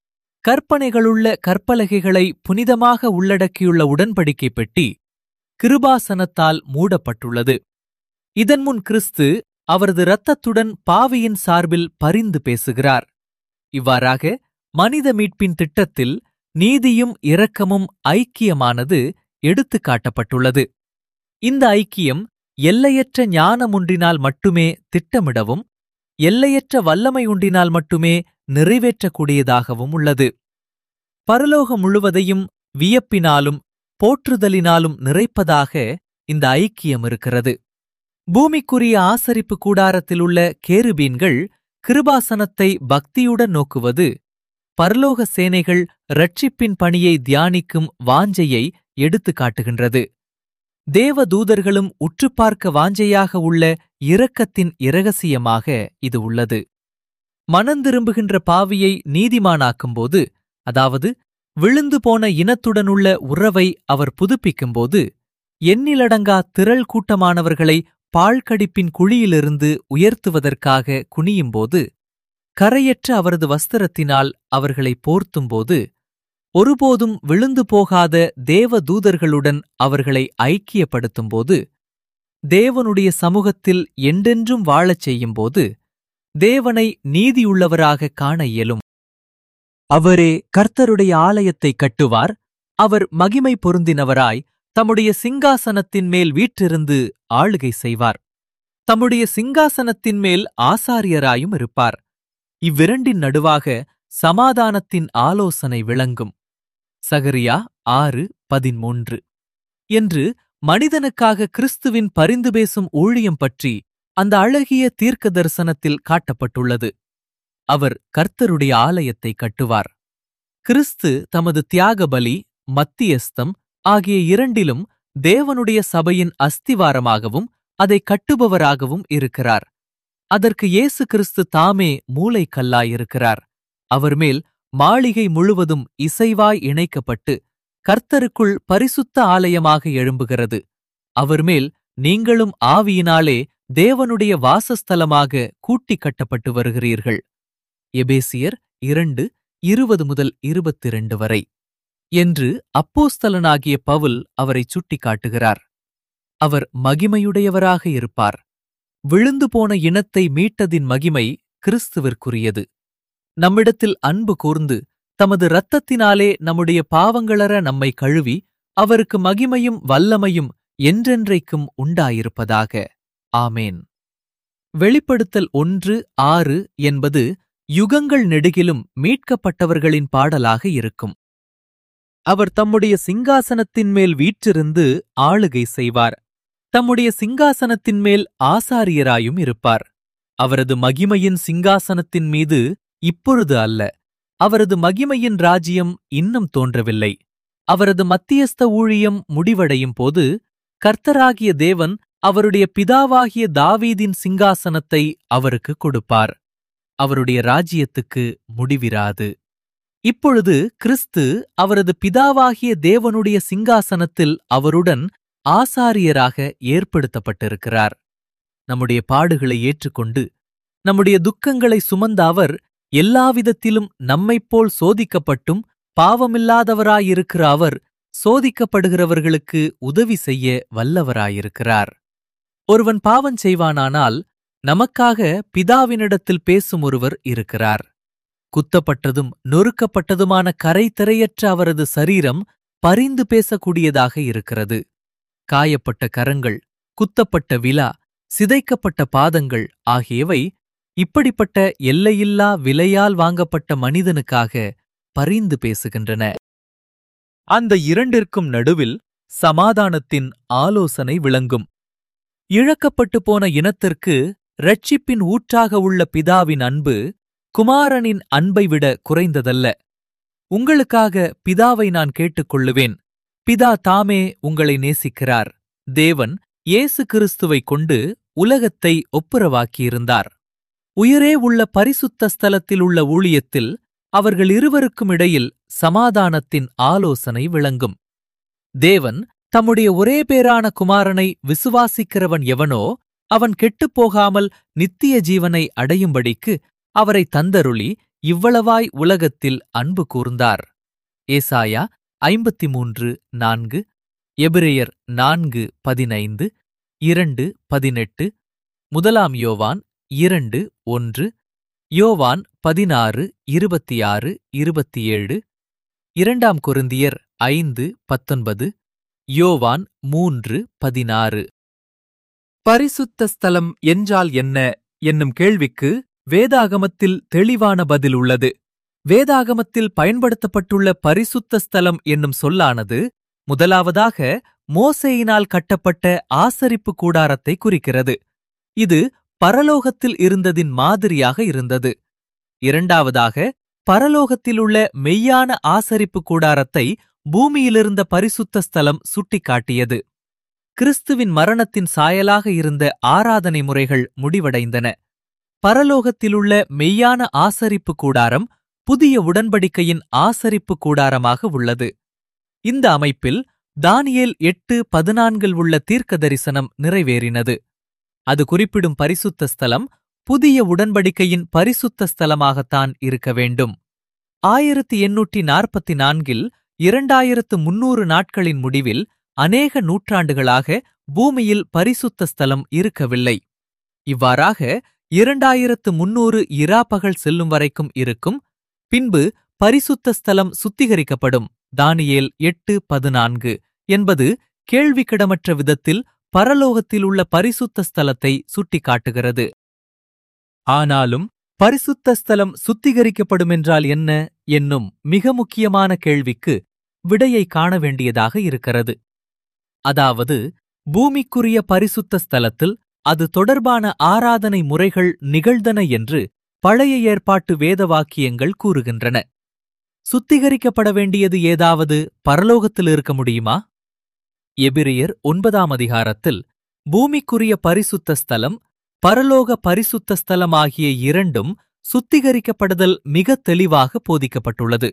கற்பனைகளுள்ள கற்பலகைகளை புனிதமாக உள்ளடக்கியுள்ள உடன்படிக்கை பெட்டி கிருபாசனத்தால் மூடப்பட்டுள்ளது இதன் முன் கிறிஸ்து அவரது இரத்தத்துடன் பாவியின் சார்பில் பரிந்து பேசுகிறார் இவ்வாறாக மனித மீட்பின் திட்டத்தில் நீதியும் இரக்கமும் ஐக்கியமானது எடுத்துக் காட்டப்பட்டுள்ளது இந்த ஐக்கியம் எல்லையற்ற ஞானமுன்றினால் மட்டுமே திட்டமிடவும் எல்லையற்ற வல்லமை உண்டினால் மட்டுமே நிறைவேற்றக்கூடியதாகவும் உள்ளது பரலோகம் முழுவதையும் வியப்பினாலும் போற்றுதலினாலும் நிறைப்பதாக இந்த ஐக்கியம் இருக்கிறது பூமிக்குரிய ஆசரிப்பு கூடாரத்தில் உள்ள கேருபீன்கள் கிருபாசனத்தை பக்தியுடன் நோக்குவது பரலோக சேனைகள் ரட்சிப்பின் பணியை தியானிக்கும் வாஞ்சையை எடுத்துக் காட்டுகின்றது தேவ தூதர்களும் உற்றுப்பார்க்க வாஞ்சையாக உள்ள இரக்கத்தின் இரகசியமாக இது உள்ளது மனந்திரும்புகின்ற பாவியை நீதிமானாக்கும்போது அதாவது விழுந்து போன இனத்துடனுள்ள உறவை அவர் புதுப்பிக்கும்போது எண்ணிலடங்கா திரள் கூட்டமானவர்களை பாழ்கடிப்பின் குழியிலிருந்து உயர்த்துவதற்காக குனியும்போது கரையற்ற அவரது வஸ்திரத்தினால் அவர்களை போர்த்தும்போது ஒருபோதும் விழுந்து போகாத தேவ தூதர்களுடன் அவர்களை ஐக்கியப்படுத்தும்போது தேவனுடைய சமூகத்தில் என்றென்றும் வாழச் செய்யும்போது தேவனை நீதியுள்ளவராக காண இயலும் அவரே கர்த்தருடைய ஆலயத்தை கட்டுவார் அவர் மகிமை பொருந்தினவராய் தம்முடைய சிங்காசனத்தின் மேல் வீற்றிருந்து ஆளுகை செய்வார் தம்முடைய சிங்காசனத்தின் மேல் ஆசாரியராயும் இருப்பார் இவ்விரண்டின் நடுவாக சமாதானத்தின் ஆலோசனை விளங்கும் சகரியா ஆறு பதிமூன்று என்று மனிதனுக்காக கிறிஸ்துவின் பரிந்து பேசும் ஊழியம் பற்றி அந்த அழகிய தீர்க்க தரிசனத்தில் காட்டப்பட்டுள்ளது அவர் கர்த்தருடைய ஆலயத்தை கட்டுவார் கிறிஸ்து தமது தியாக பலி மத்தியஸ்தம் ஆகிய இரண்டிலும் தேவனுடைய சபையின் அஸ்திவாரமாகவும் அதை கட்டுபவராகவும் இருக்கிறார் அதற்கு இயேசு கிறிஸ்து தாமே மூளைக்கல்லாயிருக்கிறார் அவர் மேல் மாளிகை முழுவதும் இசைவாய் இணைக்கப்பட்டு கர்த்தருக்குள் பரிசுத்த ஆலயமாக எழும்புகிறது அவர் மேல் நீங்களும் ஆவியினாலே தேவனுடைய வாசஸ்தலமாக கூட்டிக் கட்டப்பட்டு வருகிறீர்கள் எபேசியர் இரண்டு இருபது முதல் இருபத்திரண்டு வரை என்று அப்போஸ்தலனாகிய பவுல் அவரை சுட்டிக்காட்டுகிறார் அவர் மகிமையுடையவராக இருப்பார் விழுந்து போன இனத்தை மீட்டதின் மகிமை கிறிஸ்துவிற்குரியது நம்மிடத்தில் அன்பு கூர்ந்து தமது இரத்தத்தினாலே நம்முடைய பாவங்களற நம்மை கழுவி அவருக்கு மகிமையும் வல்லமையும் என்றென்றைக்கும் உண்டாயிருப்பதாக ஆமேன் வெளிப்படுத்தல் ஒன்று ஆறு என்பது யுகங்கள் நெடுகிலும் மீட்கப்பட்டவர்களின் பாடலாக இருக்கும் அவர் தம்முடைய சிங்காசனத்தின் மேல் வீற்றிருந்து ஆளுகை செய்வார் தம்முடைய சிங்காசனத்தின் மேல் ஆசாரியராயும் இருப்பார் அவரது மகிமையின் சிங்காசனத்தின் மீது இப்பொழுது அல்ல அவரது மகிமையின் ராஜ்யம் இன்னும் தோன்றவில்லை அவரது மத்தியஸ்த ஊழியம் முடிவடையும் போது கர்த்தராகிய தேவன் அவருடைய பிதாவாகிய தாவீதின் சிங்காசனத்தை அவருக்கு கொடுப்பார் அவருடைய ராஜ்யத்துக்கு முடிவிராது இப்பொழுது கிறிஸ்து அவரது பிதாவாகிய தேவனுடைய சிங்காசனத்தில் அவருடன் ஆசாரியராக ஏற்படுத்தப்பட்டிருக்கிறார் நம்முடைய பாடுகளை ஏற்றுக்கொண்டு நம்முடைய துக்கங்களை சுமந்த அவர் எல்லாவிதத்திலும் நம்மைப்போல் சோதிக்கப்பட்டும் பாவமில்லாதவராயிருக்கிற அவர் சோதிக்கப்படுகிறவர்களுக்கு உதவி செய்ய வல்லவராயிருக்கிறார் ஒருவன் பாவம் செய்வானானால் நமக்காக பிதாவினிடத்தில் பேசும் ஒருவர் இருக்கிறார் குத்தப்பட்டதும் நொறுக்கப்பட்டதுமான கரை திரையற்ற அவரது சரீரம் பரிந்து பேசக்கூடியதாக இருக்கிறது காயப்பட்ட கரங்கள் குத்தப்பட்ட விலா சிதைக்கப்பட்ட பாதங்கள் ஆகியவை இப்படிப்பட்ட எல்லையில்லா விலையால் வாங்கப்பட்ட மனிதனுக்காக பரிந்து பேசுகின்றன அந்த இரண்டிற்கும் நடுவில் சமாதானத்தின் ஆலோசனை விளங்கும் இழக்கப்பட்டு போன இனத்திற்கு ரட்சிப்பின் ஊற்றாக உள்ள பிதாவின் அன்பு குமாரனின் அன்பை விட குறைந்ததல்ல உங்களுக்காக பிதாவை நான் கேட்டுக்கொள்ளுவேன் பிதா தாமே உங்களை நேசிக்கிறார் தேவன் இயேசு கிறிஸ்துவை கொண்டு உலகத்தை ஒப்புரவாக்கியிருந்தார் உயரே உள்ள பரிசுத்த ஸ்தலத்தில் உள்ள ஊழியத்தில் அவர்கள் இருவருக்கும் இடையில் சமாதானத்தின் ஆலோசனை விளங்கும் தேவன் தம்முடைய ஒரே பேரான குமாரனை விசுவாசிக்கிறவன் எவனோ அவன் கெட்டுப்போகாமல் நித்திய ஜீவனை அடையும்படிக்கு அவரை தந்தருளி இவ்வளவாய் உலகத்தில் அன்பு கூர்ந்தார் ஏசாயா ஐம்பத்தி மூன்று நான்கு எபிரேயர் நான்கு பதினைந்து இரண்டு பதினெட்டு முதலாம் யோவான் இரண்டு ஒன்று யோவான் பதினாறு இருபத்தி ஆறு இருபத்தி ஏழு இரண்டாம் கொரிந்தியர் ஐந்து பத்தொன்பது யோவான் மூன்று பதினாறு பரிசுத்த ஸ்தலம் என்றால் என்ன என்னும் கேள்விக்கு வேதாகமத்தில் தெளிவான பதில் உள்ளது வேதாகமத்தில் பயன்படுத்தப்பட்டுள்ள பரிசுத்த ஸ்தலம் என்னும் சொல்லானது முதலாவதாக மோசேயினால் கட்டப்பட்ட ஆசரிப்பு கூடாரத்தை குறிக்கிறது இது பரலோகத்தில் இருந்ததின் மாதிரியாக இருந்தது இரண்டாவதாக பரலோகத்திலுள்ள மெய்யான ஆசரிப்பு கூடாரத்தை பூமியிலிருந்த பரிசுத்த ஸ்தலம் சுட்டிக்காட்டியது கிறிஸ்துவின் மரணத்தின் சாயலாக இருந்த ஆராதனை முறைகள் முடிவடைந்தன பரலோகத்திலுள்ள மெய்யான ஆசரிப்பு கூடாரம் புதிய உடன்படிக்கையின் ஆசரிப்பு கூடாரமாக உள்ளது இந்த அமைப்பில் தானியேல் எட்டு பதினான்கில் உள்ள தீர்க்க தரிசனம் நிறைவேறினது அது குறிப்பிடும் பரிசுத்த ஸ்தலம் புதிய உடன்படிக்கையின் பரிசுத்த ஸ்தலமாகத்தான் இருக்க வேண்டும் ஆயிரத்தி எண்ணூற்றி நாற்பத்தி நான்கில் இரண்டாயிரத்து முன்னூறு நாட்களின் முடிவில் அநேக நூற்றாண்டுகளாக பூமியில் பரிசுத்த ஸ்தலம் இருக்கவில்லை இவ்வாறாக இரண்டாயிரத்து முன்னூறு இராப்பகல் செல்லும் வரைக்கும் இருக்கும் பின்பு பரிசுத்த ஸ்தலம் சுத்திகரிக்கப்படும் தானியேல் எட்டு பதினான்கு என்பது கேள்விக்கிடமற்ற விதத்தில் பரலோகத்தில் உள்ள பரிசுத்த ஸ்தலத்தை சுட்டிக்காட்டுகிறது ஆனாலும் பரிசுத்த ஸ்தலம் சுத்திகரிக்கப்படுமென்றால் என்ன என்னும் மிக முக்கியமான கேள்விக்கு விடையை காண வேண்டியதாக இருக்கிறது அதாவது பூமிக்குரிய பரிசுத்த ஸ்தலத்தில் அது தொடர்பான ஆராதனை முறைகள் நிகழ்ந்தன என்று பழைய ஏற்பாட்டு வேத வாக்கியங்கள் கூறுகின்றன சுத்திகரிக்கப்பட வேண்டியது ஏதாவது பரலோகத்தில் இருக்க முடியுமா எபிரியர் ஒன்பதாம் அதிகாரத்தில் பூமிக்குரிய பரிசுத்த ஸ்தலம் பரலோக பரிசுத்த ஸ்தலம் ஆகிய இரண்டும் சுத்திகரிக்கப்படுதல் மிக தெளிவாக போதிக்கப்பட்டுள்ளது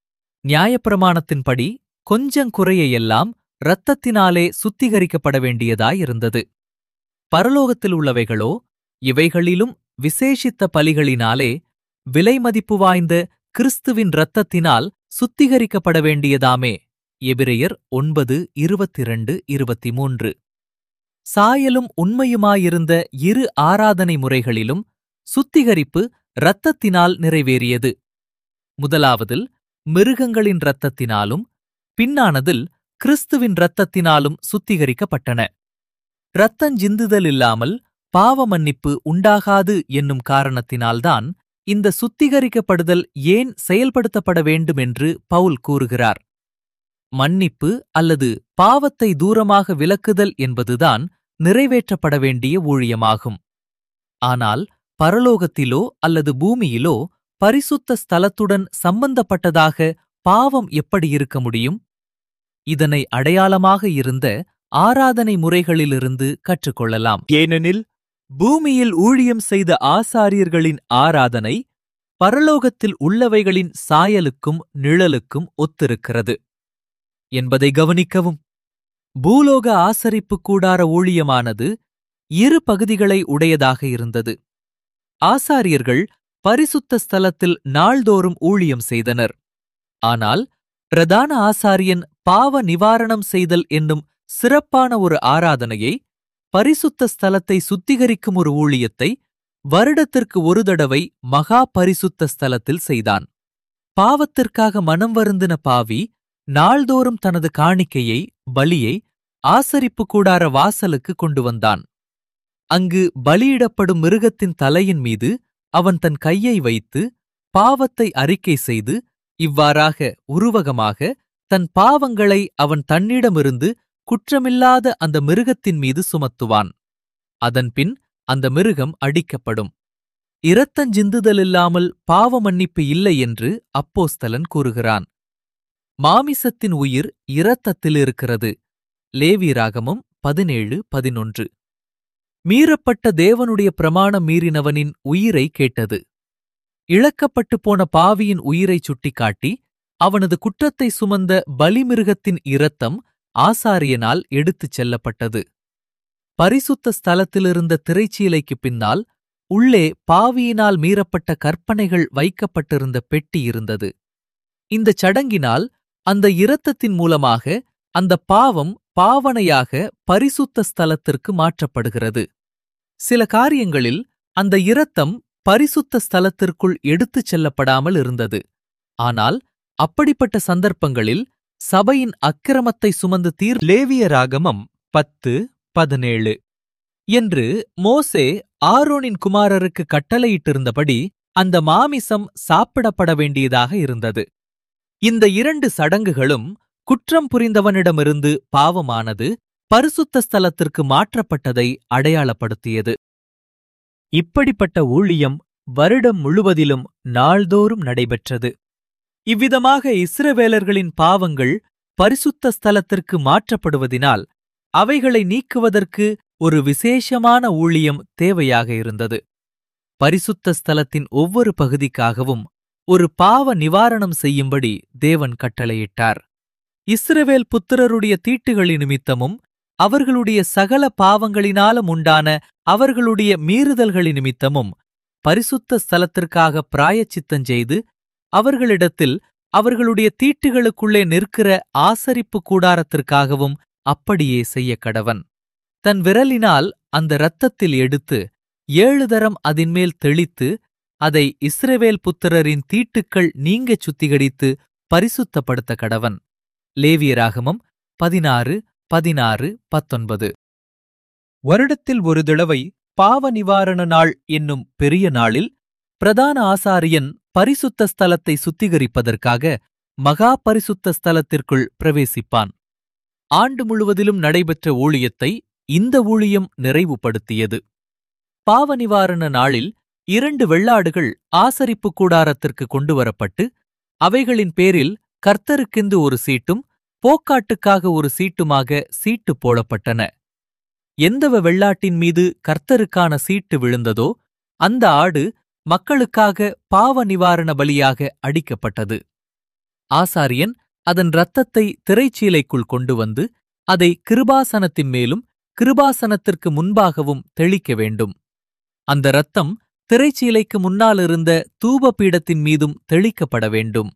நியாயப்பிரமாணத்தின்படி கொஞ்சங்குறைய எல்லாம் இரத்தத்தினாலே சுத்திகரிக்கப்பட வேண்டியதாயிருந்தது பரலோகத்தில் உள்ளவைகளோ இவைகளிலும் விசேஷித்த பலிகளினாலே விலைமதிப்பு வாய்ந்த கிறிஸ்துவின் இரத்தத்தினால் சுத்திகரிக்கப்பட வேண்டியதாமே எபிரெயர் ஒன்பது இருபத்திரண்டு இருபத்தி மூன்று சாயலும் உண்மையுமாயிருந்த இரு ஆராதனை முறைகளிலும் சுத்திகரிப்பு இரத்தத்தினால் நிறைவேறியது முதலாவதில் மிருகங்களின் இரத்தத்தினாலும் பின்னானதில் கிறிஸ்துவின் இரத்தத்தினாலும் சுத்திகரிக்கப்பட்டன இரத்தஞ்சிந்துதல் இல்லாமல் பாவ மன்னிப்பு உண்டாகாது என்னும் காரணத்தினால்தான் இந்த சுத்திகரிக்கப்படுதல் ஏன் செயல்படுத்தப்பட வேண்டுமென்று பவுல் கூறுகிறார் மன்னிப்பு அல்லது பாவத்தை தூரமாக விலக்குதல் என்பதுதான் நிறைவேற்றப்பட வேண்டிய ஊழியமாகும் ஆனால் பரலோகத்திலோ அல்லது பூமியிலோ பரிசுத்த ஸ்தலத்துடன் சம்பந்தப்பட்டதாக பாவம் எப்படி இருக்க முடியும் இதனை அடையாளமாக இருந்த ஆராதனை முறைகளிலிருந்து கற்றுக்கொள்ளலாம் ஏனெனில் பூமியில் ஊழியம் செய்த ஆசாரியர்களின் ஆராதனை பரலோகத்தில் உள்ளவைகளின் சாயலுக்கும் நிழலுக்கும் ஒத்திருக்கிறது என்பதை கவனிக்கவும் பூலோக ஆசரிப்பு கூடார ஊழியமானது இரு பகுதிகளை உடையதாக இருந்தது ஆசாரியர்கள் பரிசுத்த ஸ்தலத்தில் நாள்தோறும் ஊழியம் செய்தனர் ஆனால் பிரதான ஆசாரியன் பாவ நிவாரணம் செய்தல் என்னும் சிறப்பான ஒரு ஆராதனையை பரிசுத்த ஸ்தலத்தை சுத்திகரிக்கும் ஒரு ஊழியத்தை வருடத்திற்கு ஒரு தடவை மகா பரிசுத்த ஸ்தலத்தில் செய்தான் பாவத்திற்காக மனம் வருந்தின பாவி நாள்தோறும் தனது காணிக்கையை பலியை ஆசரிப்பு கூடார வாசலுக்கு கொண்டு வந்தான் அங்கு பலியிடப்படும் மிருகத்தின் தலையின் மீது அவன் தன் கையை வைத்து பாவத்தை அறிக்கை செய்து இவ்வாறாக உருவகமாக தன் பாவங்களை அவன் தன்னிடமிருந்து குற்றமில்லாத அந்த மிருகத்தின் மீது சுமத்துவான் அதன்பின் அந்த மிருகம் அடிக்கப்படும் இரத்தஞ்சிந்துதலில்லாமல் பாவ மன்னிப்பு இல்லை என்று அப்போஸ்தலன் கூறுகிறான் மாமிசத்தின் உயிர் இரத்தத்தில் இருக்கிறது லேவியராகமம் பதினேழு பதினொன்று மீறப்பட்ட தேவனுடைய பிரமாணம் மீறினவனின் உயிரை கேட்டது இழக்கப்பட்டு போன பாவியின் உயிரைச் சுட்டிக்காட்டி அவனது குற்றத்தை சுமந்த பலிமிருகத்தின் இரத்தம் ஆசாரியனால் எடுத்துச் செல்லப்பட்டது பரிசுத்த ஸ்தலத்திலிருந்த திரைச்சீலைக்குப் பின்னால் உள்ளே பாவியினால் மீறப்பட்ட கற்பனைகள் வைக்கப்பட்டிருந்த பெட்டி இருந்தது இந்தச் சடங்கினால் அந்த இரத்தத்தின் மூலமாக அந்த பாவம் பாவனையாக பரிசுத்த ஸ்தலத்திற்கு மாற்றப்படுகிறது சில காரியங்களில் அந்த இரத்தம் பரிசுத்த ஸ்தலத்திற்குள் எடுத்துச் செல்லப்படாமல் இருந்தது ஆனால் அப்படிப்பட்ட சந்தர்ப்பங்களில் சபையின் அக்கிரமத்தை சுமந்து தீர் லேவியராகமம் பத்து பதினேழு என்று மோசே ஆரோனின் குமாரருக்கு கட்டளையிட்டிருந்தபடி அந்த மாமிசம் சாப்பிடப்பட வேண்டியதாக இருந்தது இந்த இரண்டு சடங்குகளும் குற்றம் புரிந்தவனிடமிருந்து பாவமானது பரிசுத்த ஸ்தலத்திற்கு மாற்றப்பட்டதை அடையாளப்படுத்தியது இப்படிப்பட்ட ஊழியம் வருடம் முழுவதிலும் நாள்தோறும் நடைபெற்றது இவ்விதமாக இஸ்ரவேலர்களின் பாவங்கள் பரிசுத்த ஸ்தலத்திற்கு மாற்றப்படுவதினால் அவைகளை நீக்குவதற்கு ஒரு விசேஷமான ஊழியம் தேவையாக இருந்தது பரிசுத்த ஸ்தலத்தின் ஒவ்வொரு பகுதிக்காகவும் ஒரு பாவ நிவாரணம் செய்யும்படி தேவன் கட்டளையிட்டார் இஸ்ரவேல் புத்திரருடைய தீட்டுகளின் நிமித்தமும் அவர்களுடைய சகல பாவங்களினாலும் உண்டான அவர்களுடைய மீறுதல்களின் நிமித்தமும் பரிசுத்த ஸ்தலத்திற்காக பிராயச்சித்தஞ்செய்து அவர்களிடத்தில் அவர்களுடைய தீட்டுகளுக்குள்ளே நிற்கிற ஆசரிப்பு கூடாரத்திற்காகவும் அப்படியே செய்ய கடவன் தன் விரலினால் அந்த இரத்தத்தில் எடுத்து ஏழு தரம் அதின்மேல் தெளித்து அதை இஸ்ரவேல் புத்திரரின் தீட்டுக்கள் நீங்கச் சுத்திகரித்து பரிசுத்தப்படுத்த கடவன் லேவியராகமம் பதினாறு பதினாறு பத்தொன்பது வருடத்தில் ஒரு தடவை பாவ நிவாரண நாள் என்னும் பெரிய நாளில் பிரதான ஆசாரியன் பரிசுத்த ஸ்தலத்தை சுத்திகரிப்பதற்காக மகா பரிசுத்த ஸ்தலத்திற்குள் பிரவேசிப்பான் ஆண்டு முழுவதிலும் நடைபெற்ற ஊழியத்தை இந்த ஊழியம் நிறைவுபடுத்தியது பாவ நிவாரண நாளில் இரண்டு வெள்ளாடுகள் ஆசரிப்பு கூடாரத்திற்கு கொண்டுவரப்பட்டு அவைகளின் பேரில் கர்த்தருக்கென்று ஒரு சீட்டும் போக்காட்டுக்காக ஒரு சீட்டுமாக சீட்டு போடப்பட்டன எந்தவ வெள்ளாட்டின் மீது கர்த்தருக்கான சீட்டு விழுந்ததோ அந்த ஆடு மக்களுக்காக பாவ நிவாரண பலியாக அடிக்கப்பட்டது ஆசாரியன் அதன் இரத்தத்தை திரைச்சீலைக்குள் கொண்டு வந்து அதை கிருபாசனத்தின் மேலும் கிருபாசனத்திற்கு முன்பாகவும் தெளிக்க வேண்டும் அந்த இரத்தம் திரைச்சீலைக்கு முன்னாலிருந்த தூப பீடத்தின் மீதும் தெளிக்கப்பட வேண்டும்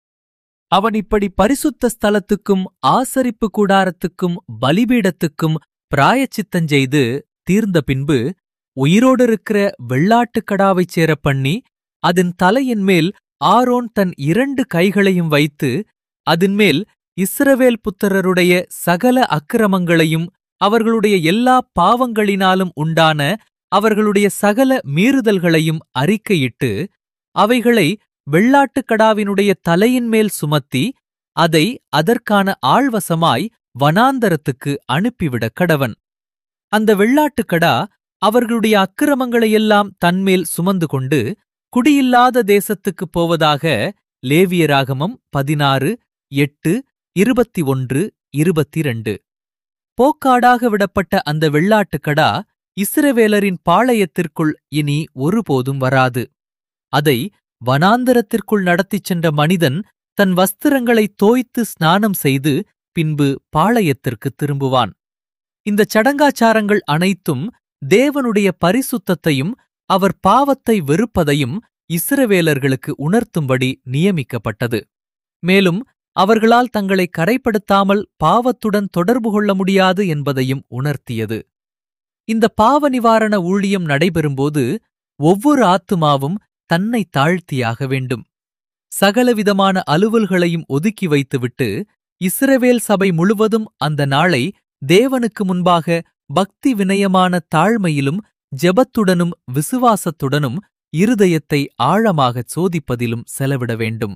அவன் இப்படி பரிசுத்த ஸ்தலத்துக்கும் ஆசரிப்பு கூடாரத்துக்கும் பலிபீடத்துக்கும் பிராயச்சித்தஞ்செய்து தீர்ந்த பின்பு உயிரோடிருக்கிற வெள்ளாட்டுக் கடாவைச் சேரப் பண்ணி அதன் தலையின் மேல் ஆரோன் தன் இரண்டு கைகளையும் வைத்து அதன்மேல் இஸ்ரவேல் புத்திரருடைய சகல அக்கிரமங்களையும் அவர்களுடைய எல்லா பாவங்களினாலும் உண்டான அவர்களுடைய சகல மீறுதல்களையும் அறிக்கையிட்டு அவைகளை வெள்ளாட்டுக்கடாவினுடைய தலையின் மேல் சுமத்தி அதை அதற்கான ஆழ்வசமாய் வனாந்தரத்துக்கு அனுப்பிவிடக் கடவன் அந்த வெள்ளாட்டுக்கடா அவர்களுடைய அக்கிரமங்களையெல்லாம் தன்மேல் சுமந்து கொண்டு குடியில்லாத தேசத்துக்குப் போவதாக லேவியராகமம் பதினாறு எட்டு இருபத்தி ஒன்று இருபத்திரண்டு போக்காடாக விடப்பட்ட அந்த வெள்ளாட்டுக்கடா இஸ்ரவேலரின் பாளையத்திற்குள் இனி ஒருபோதும் வராது அதை வனாந்தரத்திற்குள் நடத்திச் சென்ற மனிதன் தன் வஸ்திரங்களை தோய்த்து ஸ்நானம் செய்து பின்பு பாளையத்திற்கு திரும்புவான் இந்தச் சடங்காச்சாரங்கள் அனைத்தும் தேவனுடைய பரிசுத்தத்தையும் அவர் பாவத்தை வெறுப்பதையும் இஸ்ரவேலர்களுக்கு உணர்த்தும்படி நியமிக்கப்பட்டது மேலும் அவர்களால் தங்களை கரைப்படுத்தாமல் பாவத்துடன் தொடர்பு கொள்ள முடியாது என்பதையும் உணர்த்தியது இந்த பாவ நிவாரண ஊழியம் நடைபெறும்போது ஒவ்வொரு ஆத்துமாவும் தன்னை தாழ்த்தியாக வேண்டும் சகலவிதமான அலுவல்களையும் ஒதுக்கி வைத்துவிட்டு இஸ்ரவேல் சபை முழுவதும் அந்த நாளை தேவனுக்கு முன்பாக பக்தி வினயமான தாழ்மையிலும் ஜெபத்துடனும் விசுவாசத்துடனும் இருதயத்தை ஆழமாகச் சோதிப்பதிலும் செலவிட வேண்டும்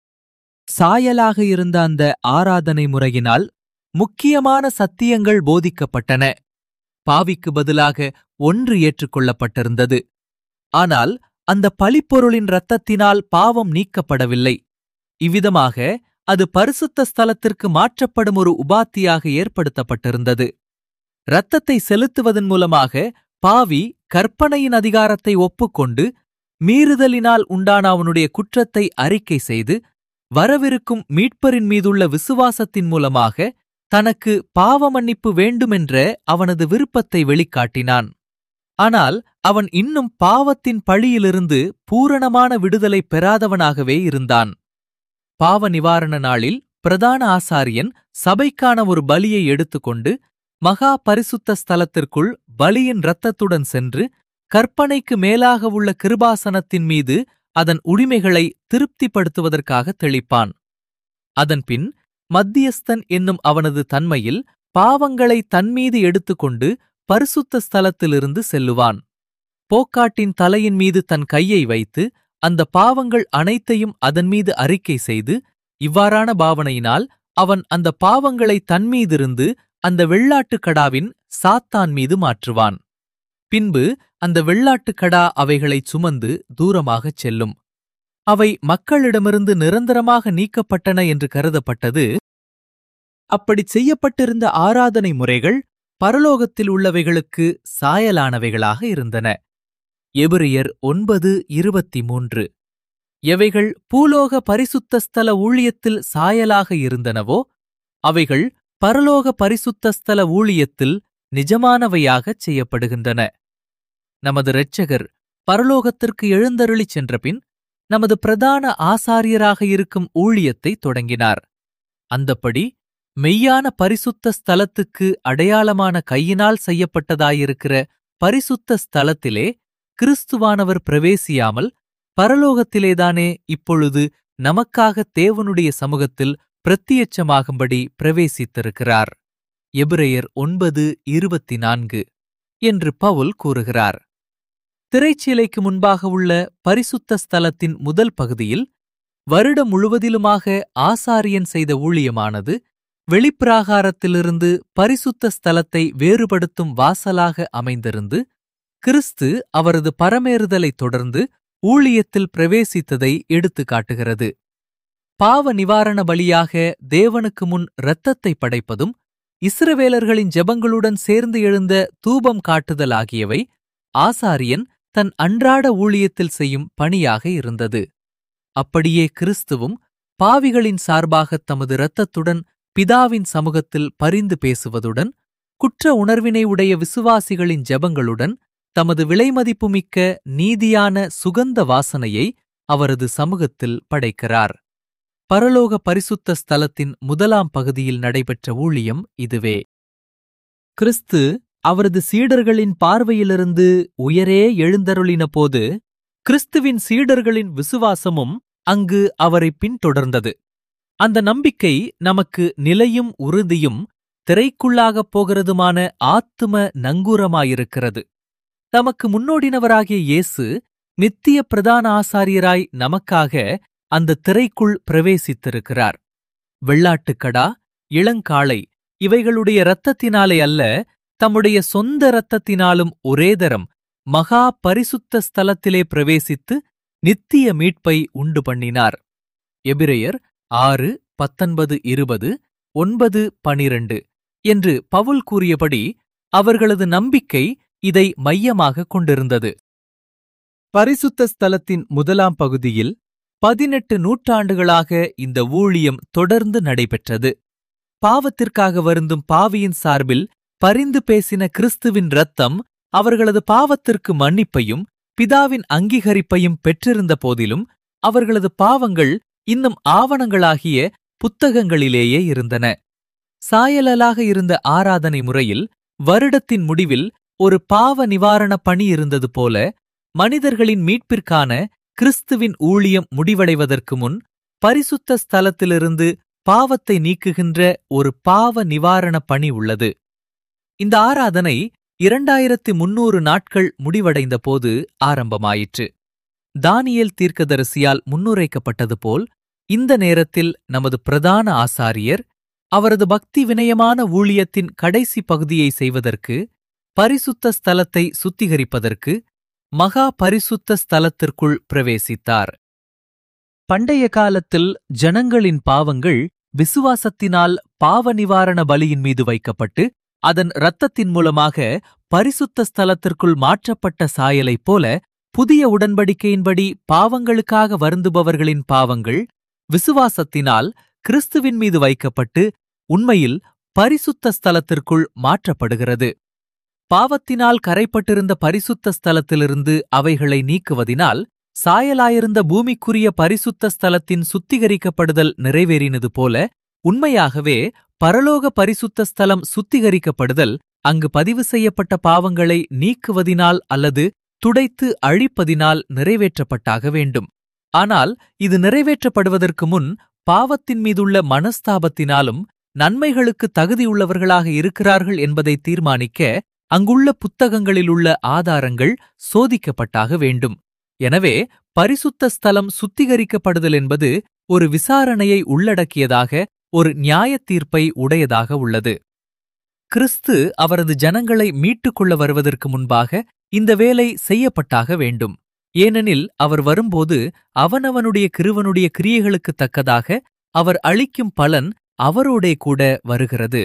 சாயலாக இருந்த அந்த ஆராதனை முறையினால் முக்கியமான சத்தியங்கள் போதிக்கப்பட்டன பாவிக்கு பதிலாக ஒன்று ஏற்றுக்கொள்ளப்பட்டிருந்தது ஆனால் அந்த பலிப்பொருளின் இரத்தத்தினால் பாவம் நீக்கப்படவில்லை இவ்விதமாக அது பரிசுத்த ஸ்தலத்திற்கு மாற்றப்படும் ஒரு உபாத்தியாக ஏற்படுத்தப்பட்டிருந்தது இரத்தத்தை செலுத்துவதன் மூலமாக பாவி கற்பனையின் அதிகாரத்தை ஒப்புக்கொண்டு மீறுதலினால் உண்டான அவனுடைய குற்றத்தை அறிக்கை செய்து வரவிருக்கும் மீட்பரின் மீதுள்ள விசுவாசத்தின் மூலமாக தனக்கு பாவ மன்னிப்பு வேண்டுமென்ற அவனது விருப்பத்தை வெளிக்காட்டினான் ஆனால் அவன் இன்னும் பாவத்தின் பழியிலிருந்து பூரணமான விடுதலை பெறாதவனாகவே இருந்தான் பாவ நிவாரண நாளில் பிரதான ஆசாரியன் சபைக்கான ஒரு பலியை எடுத்துக்கொண்டு மகா பரிசுத்த ஸ்தலத்திற்குள் பலியின் இரத்தத்துடன் சென்று கற்பனைக்கு மேலாக உள்ள கிருபாசனத்தின் மீது அதன் உரிமைகளை திருப்திப்படுத்துவதற்காக தெளிப்பான் அதன்பின் மத்தியஸ்தன் என்னும் அவனது தன்மையில் பாவங்களை தன்மீது எடுத்துக்கொண்டு பரிசுத்த ஸ்தலத்திலிருந்து செல்லுவான் போக்காட்டின் தலையின் மீது தன் கையை வைத்து அந்த பாவங்கள் அனைத்தையும் அதன் மீது அறிக்கை செய்து இவ்வாறான பாவனையினால் அவன் அந்த பாவங்களை தன்மீதிருந்து அந்த வெள்ளாட்டுக் கடாவின் சாத்தான் மீது மாற்றுவான் பின்பு அந்த வெள்ளாட்டுக் கடா அவைகளைச் சுமந்து தூரமாகச் செல்லும் அவை மக்களிடமிருந்து நிரந்தரமாக நீக்கப்பட்டன என்று கருதப்பட்டது அப்படிச் செய்யப்பட்டிருந்த ஆராதனை முறைகள் பரலோகத்தில் உள்ளவைகளுக்கு சாயலானவைகளாக இருந்தன எபிரியர் ஒன்பது இருபத்தி மூன்று எவைகள் பூலோக பரிசுத்த ஸ்தல ஊழியத்தில் சாயலாக இருந்தனவோ அவைகள் பரலோக பரிசுத்த ஸ்தல ஊழியத்தில் நிஜமானவையாகச் செய்யப்படுகின்றன நமது இரட்சகர் பரலோகத்திற்கு எழுந்தருளிச் சென்றபின் நமது பிரதான ஆசாரியராக இருக்கும் ஊழியத்தை தொடங்கினார் அந்தப்படி மெய்யான பரிசுத்த ஸ்தலத்துக்கு அடையாளமான கையினால் செய்யப்பட்டதாயிருக்கிற பரிசுத்த ஸ்தலத்திலே கிறிஸ்துவானவர் பிரவேசியாமல் பரலோகத்திலேதானே இப்பொழுது நமக்காக தேவனுடைய சமூகத்தில் பிரத்தியட்சமாகும்படி பிரவேசித்திருக்கிறார் எபிரெயர் ஒன்பது இருபத்தி நான்கு என்று பவுல் கூறுகிறார் திரைச்சீலைக்கு முன்பாக உள்ள பரிசுத்த ஸ்தலத்தின் முதல் பகுதியில் வருடம் முழுவதிலுமாக ஆசாரியன் செய்த ஊழியமானது வெளிப்பிராகாரத்திலிருந்து பரிசுத்த ஸ்தலத்தை வேறுபடுத்தும் வாசலாக அமைந்திருந்து கிறிஸ்து அவரது பரமேறுதலைத் தொடர்ந்து ஊழியத்தில் பிரவேசித்ததை எடுத்துக் காட்டுகிறது பாவ நிவாரண பலியாக தேவனுக்கு முன் இரத்தத்தை படைப்பதும் இஸ்ரவேலர்களின் ஜெபங்களுடன் சேர்ந்து எழுந்த தூபம் காட்டுதல் ஆகியவை ஆசாரியன் தன் அன்றாட ஊழியத்தில் செய்யும் பணியாக இருந்தது அப்படியே கிறிஸ்துவும் பாவிகளின் சார்பாக தமது இரத்தத்துடன் பிதாவின் சமூகத்தில் பரிந்து பேசுவதுடன் குற்ற உணர்வினை உடைய விசுவாசிகளின் ஜெபங்களுடன் தமது விலைமதிப்புமிக்க நீதியான சுகந்த வாசனையை அவரது சமூகத்தில் படைக்கிறார் பரலோக பரிசுத்த ஸ்தலத்தின் முதலாம் பகுதியில் நடைபெற்ற ஊழியம் இதுவே கிறிஸ்து அவரது சீடர்களின் பார்வையிலிருந்து உயரே எழுந்தருளின போது கிறிஸ்துவின் சீடர்களின் விசுவாசமும் அங்கு அவரை பின்தொடர்ந்தது அந்த நம்பிக்கை நமக்கு நிலையும் உறுதியும் திரைக்குள்ளாகப் போகிறதுமான ஆத்தும நங்கூரமாயிருக்கிறது தமக்கு முன்னோடினவராகிய இயேசு நித்திய பிரதான ஆசாரியராய் நமக்காக அந்த திரைக்குள் பிரவேசித்திருக்கிறார் வெள்ளாட்டுக்கடா இளங்காளை இவைகளுடைய இரத்தத்தினாலே அல்ல தம்முடைய சொந்த இரத்தத்தினாலும் ஒரே தரம் மகா பரிசுத்த ஸ்தலத்திலே பிரவேசித்து நித்திய மீட்பை உண்டு பண்ணினார் எபிரெயர் ஆறு பத்தொன்பது இருபது ஒன்பது பனிரண்டு என்று பவுல் கூறியபடி அவர்களது நம்பிக்கை இதை மையமாகக் கொண்டிருந்தது பரிசுத்த ஸ்தலத்தின் முதலாம் பகுதியில் பதினெட்டு நூற்றாண்டுகளாக இந்த ஊழியம் தொடர்ந்து நடைபெற்றது பாவத்திற்காக வருந்தும் பாவியின் சார்பில் பரிந்து பேசின கிறிஸ்துவின் இரத்தம் அவர்களது பாவத்திற்கு மன்னிப்பையும் பிதாவின் அங்கீகரிப்பையும் பெற்றிருந்த போதிலும் அவர்களது பாவங்கள் இன்னும் ஆவணங்களாகிய புத்தகங்களிலேயே இருந்தன சாயலலாக இருந்த ஆராதனை முறையில் வருடத்தின் முடிவில் ஒரு பாவ நிவாரண பணி இருந்தது போல மனிதர்களின் மீட்பிற்கான கிறிஸ்துவின் ஊழியம் முடிவடைவதற்கு முன் பரிசுத்த ஸ்தலத்திலிருந்து பாவத்தை நீக்குகின்ற ஒரு பாவ நிவாரண பணி உள்ளது இந்த ஆராதனை இரண்டாயிரத்து முன்னூறு நாட்கள் முடிவடைந்த போது ஆரம்பமாயிற்று தானியேல் தீர்க்கதரிசியால் முன்னுரைக்கப்பட்டது போல் இந்த நேரத்தில் நமது பிரதான ஆசாரியர் அவரது பக்தி வினயமான ஊழியத்தின் கடைசி பகுதியை செய்வதற்கு பரிசுத்த ஸ்தலத்தை சுத்திகரிப்பதற்கு மகா பரிசுத்த ஸ்தலத்திற்குள் பிரவேசித்தார் பண்டைய காலத்தில் ஜனங்களின் பாவங்கள் விசுவாசத்தினால் பாவ நிவாரண பலியின் மீது வைக்கப்பட்டு அதன் இரத்தத்தின் மூலமாக பரிசுத்த ஸ்தலத்திற்குள் மாற்றப்பட்ட சாயலைப் போல புதிய உடன்படிக்கையின்படி பாவங்களுக்காக வருந்துபவர்களின் பாவங்கள் விசுவாசத்தினால் கிறிஸ்துவின் மீது வைக்கப்பட்டு உண்மையில் பரிசுத்த ஸ்தலத்திற்குள் மாற்றப்படுகிறது பாவத்தினால் கரைப்பட்டிருந்த பரிசுத்த ஸ்தலத்திலிருந்து அவைகளை நீக்குவதினால் சாயலாயிருந்த பூமிக்குரிய பரிசுத்த ஸ்தலத்தின் சுத்திகரிக்கப்படுதல் நிறைவேறினது போல உண்மையாகவே பரலோக பரிசுத்த ஸ்தலம் சுத்திகரிக்கப்படுதல் அங்கு பதிவு செய்யப்பட்ட பாவங்களை நீக்குவதினால் அல்லது துடைத்து அழிப்பதினால் நிறைவேற்றப்பட்டாக வேண்டும் ஆனால் இது நிறைவேற்றப்படுவதற்கு முன் பாவத்தின் மீதுள்ள மனஸ்தாபத்தினாலும் நன்மைகளுக்கு தகுதியுள்ளவர்களாக இருக்கிறார்கள் என்பதை தீர்மானிக்க அங்குள்ள புத்தகங்களிலுள்ள ஆதாரங்கள் சோதிக்கப்பட்டாக வேண்டும் எனவே பரிசுத்த ஸ்தலம் சுத்திகரிக்கப்படுதல் என்பது ஒரு விசாரணையை உள்ளடக்கியதாக ஒரு நியாயத் தீர்ப்பை உடையதாக உள்ளது கிறிஸ்து அவரது ஜனங்களை மீட்டுக் கொள்ள வருவதற்கு முன்பாக இந்த வேலை செய்யப்பட்டாக வேண்டும் ஏனெனில் அவர் வரும்போது அவனவனுடைய கிருவனுடைய கிரியைகளுக்குத் தக்கதாக அவர் அளிக்கும் பலன் அவரோடே கூட வருகிறது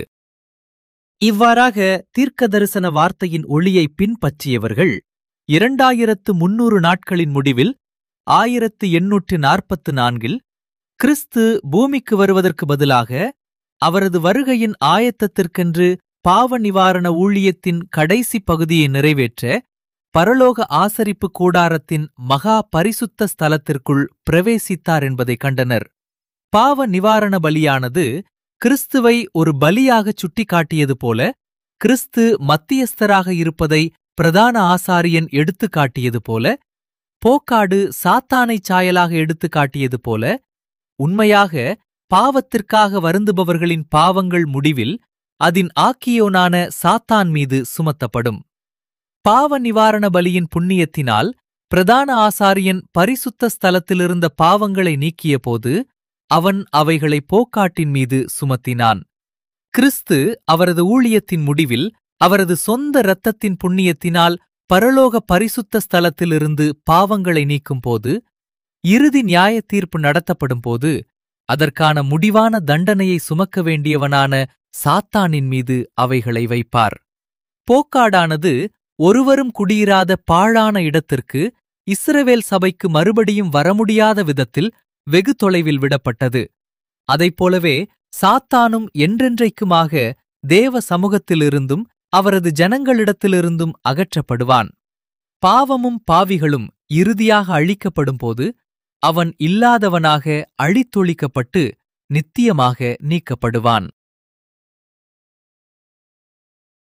இவ்வாறாக தீர்க்க தரிசன வார்த்தையின் ஒளியை பின்பற்றியவர்கள் இரண்டாயிரத்து முன்னூறு நாட்களின் முடிவில் ஆயிரத்து எண்ணூற்று நாற்பத்து நான்கில் கிறிஸ்து பூமிக்கு வருவதற்கு பதிலாக அவரது வருகையின் ஆயத்தத்திற்கென்று பாவ நிவாரண ஊழியத்தின் கடைசி பகுதியை நிறைவேற்ற பரலோக ஆசரிப்பு கூடாரத்தின் மகா பரிசுத்த ஸ்தலத்திற்குள் பிரவேசித்தார் என்பதை கண்டனர் பாவ நிவாரண பலியானது கிறிஸ்துவை ஒரு பலியாகச் சுட்டிக்காட்டியது போல கிறிஸ்து மத்தியஸ்தராக இருப்பதை பிரதான ஆசாரியன் எடுத்துக் காட்டியது போல போக்காடு சாத்தானைச் சாயலாக எடுத்துக் காட்டியது போல உண்மையாக பாவத்திற்காக வருந்துபவர்களின் பாவங்கள் முடிவில் அதன் ஆக்கியோனான சாத்தான் மீது சுமத்தப்படும் பாவ நிவாரண பலியின் புண்ணியத்தினால் பிரதான ஆசாரியன் பரிசுத்த ஸ்தலத்திலிருந்த பாவங்களை நீக்கியபோது அவன் அவைகளை போக்காட்டின் மீது சுமத்தினான் கிறிஸ்து அவரது ஊழியத்தின் முடிவில் அவரது சொந்த இரத்தத்தின் புண்ணியத்தினால் பரலோக பரிசுத்த ஸ்தலத்திலிருந்து பாவங்களை நீக்கும்போது இறுதி நியாய தீர்ப்பு நடத்தப்படும்போது அதற்கான முடிவான தண்டனையை சுமக்க வேண்டியவனான சாத்தானின் மீது அவைகளை வைப்பார் போக்காடானது ஒருவரும் குடியிராத பாழான இடத்திற்கு இஸ்ரவேல் சபைக்கு மறுபடியும் வர முடியாத விதத்தில் வெகு தொலைவில் விடப்பட்டது அதைப் போலவே சாத்தானும் என்றென்றைக்குமாக தேவ சமூகத்திலிருந்தும் அவரது ஜனங்களிடத்திலிருந்தும் அகற்றப்படுவான் பாவமும் பாவிகளும் இறுதியாக அழிக்கப்படும்போது அவன் இல்லாதவனாக அழித்தொழிக்கப்பட்டு நித்தியமாக நீக்கப்படுவான்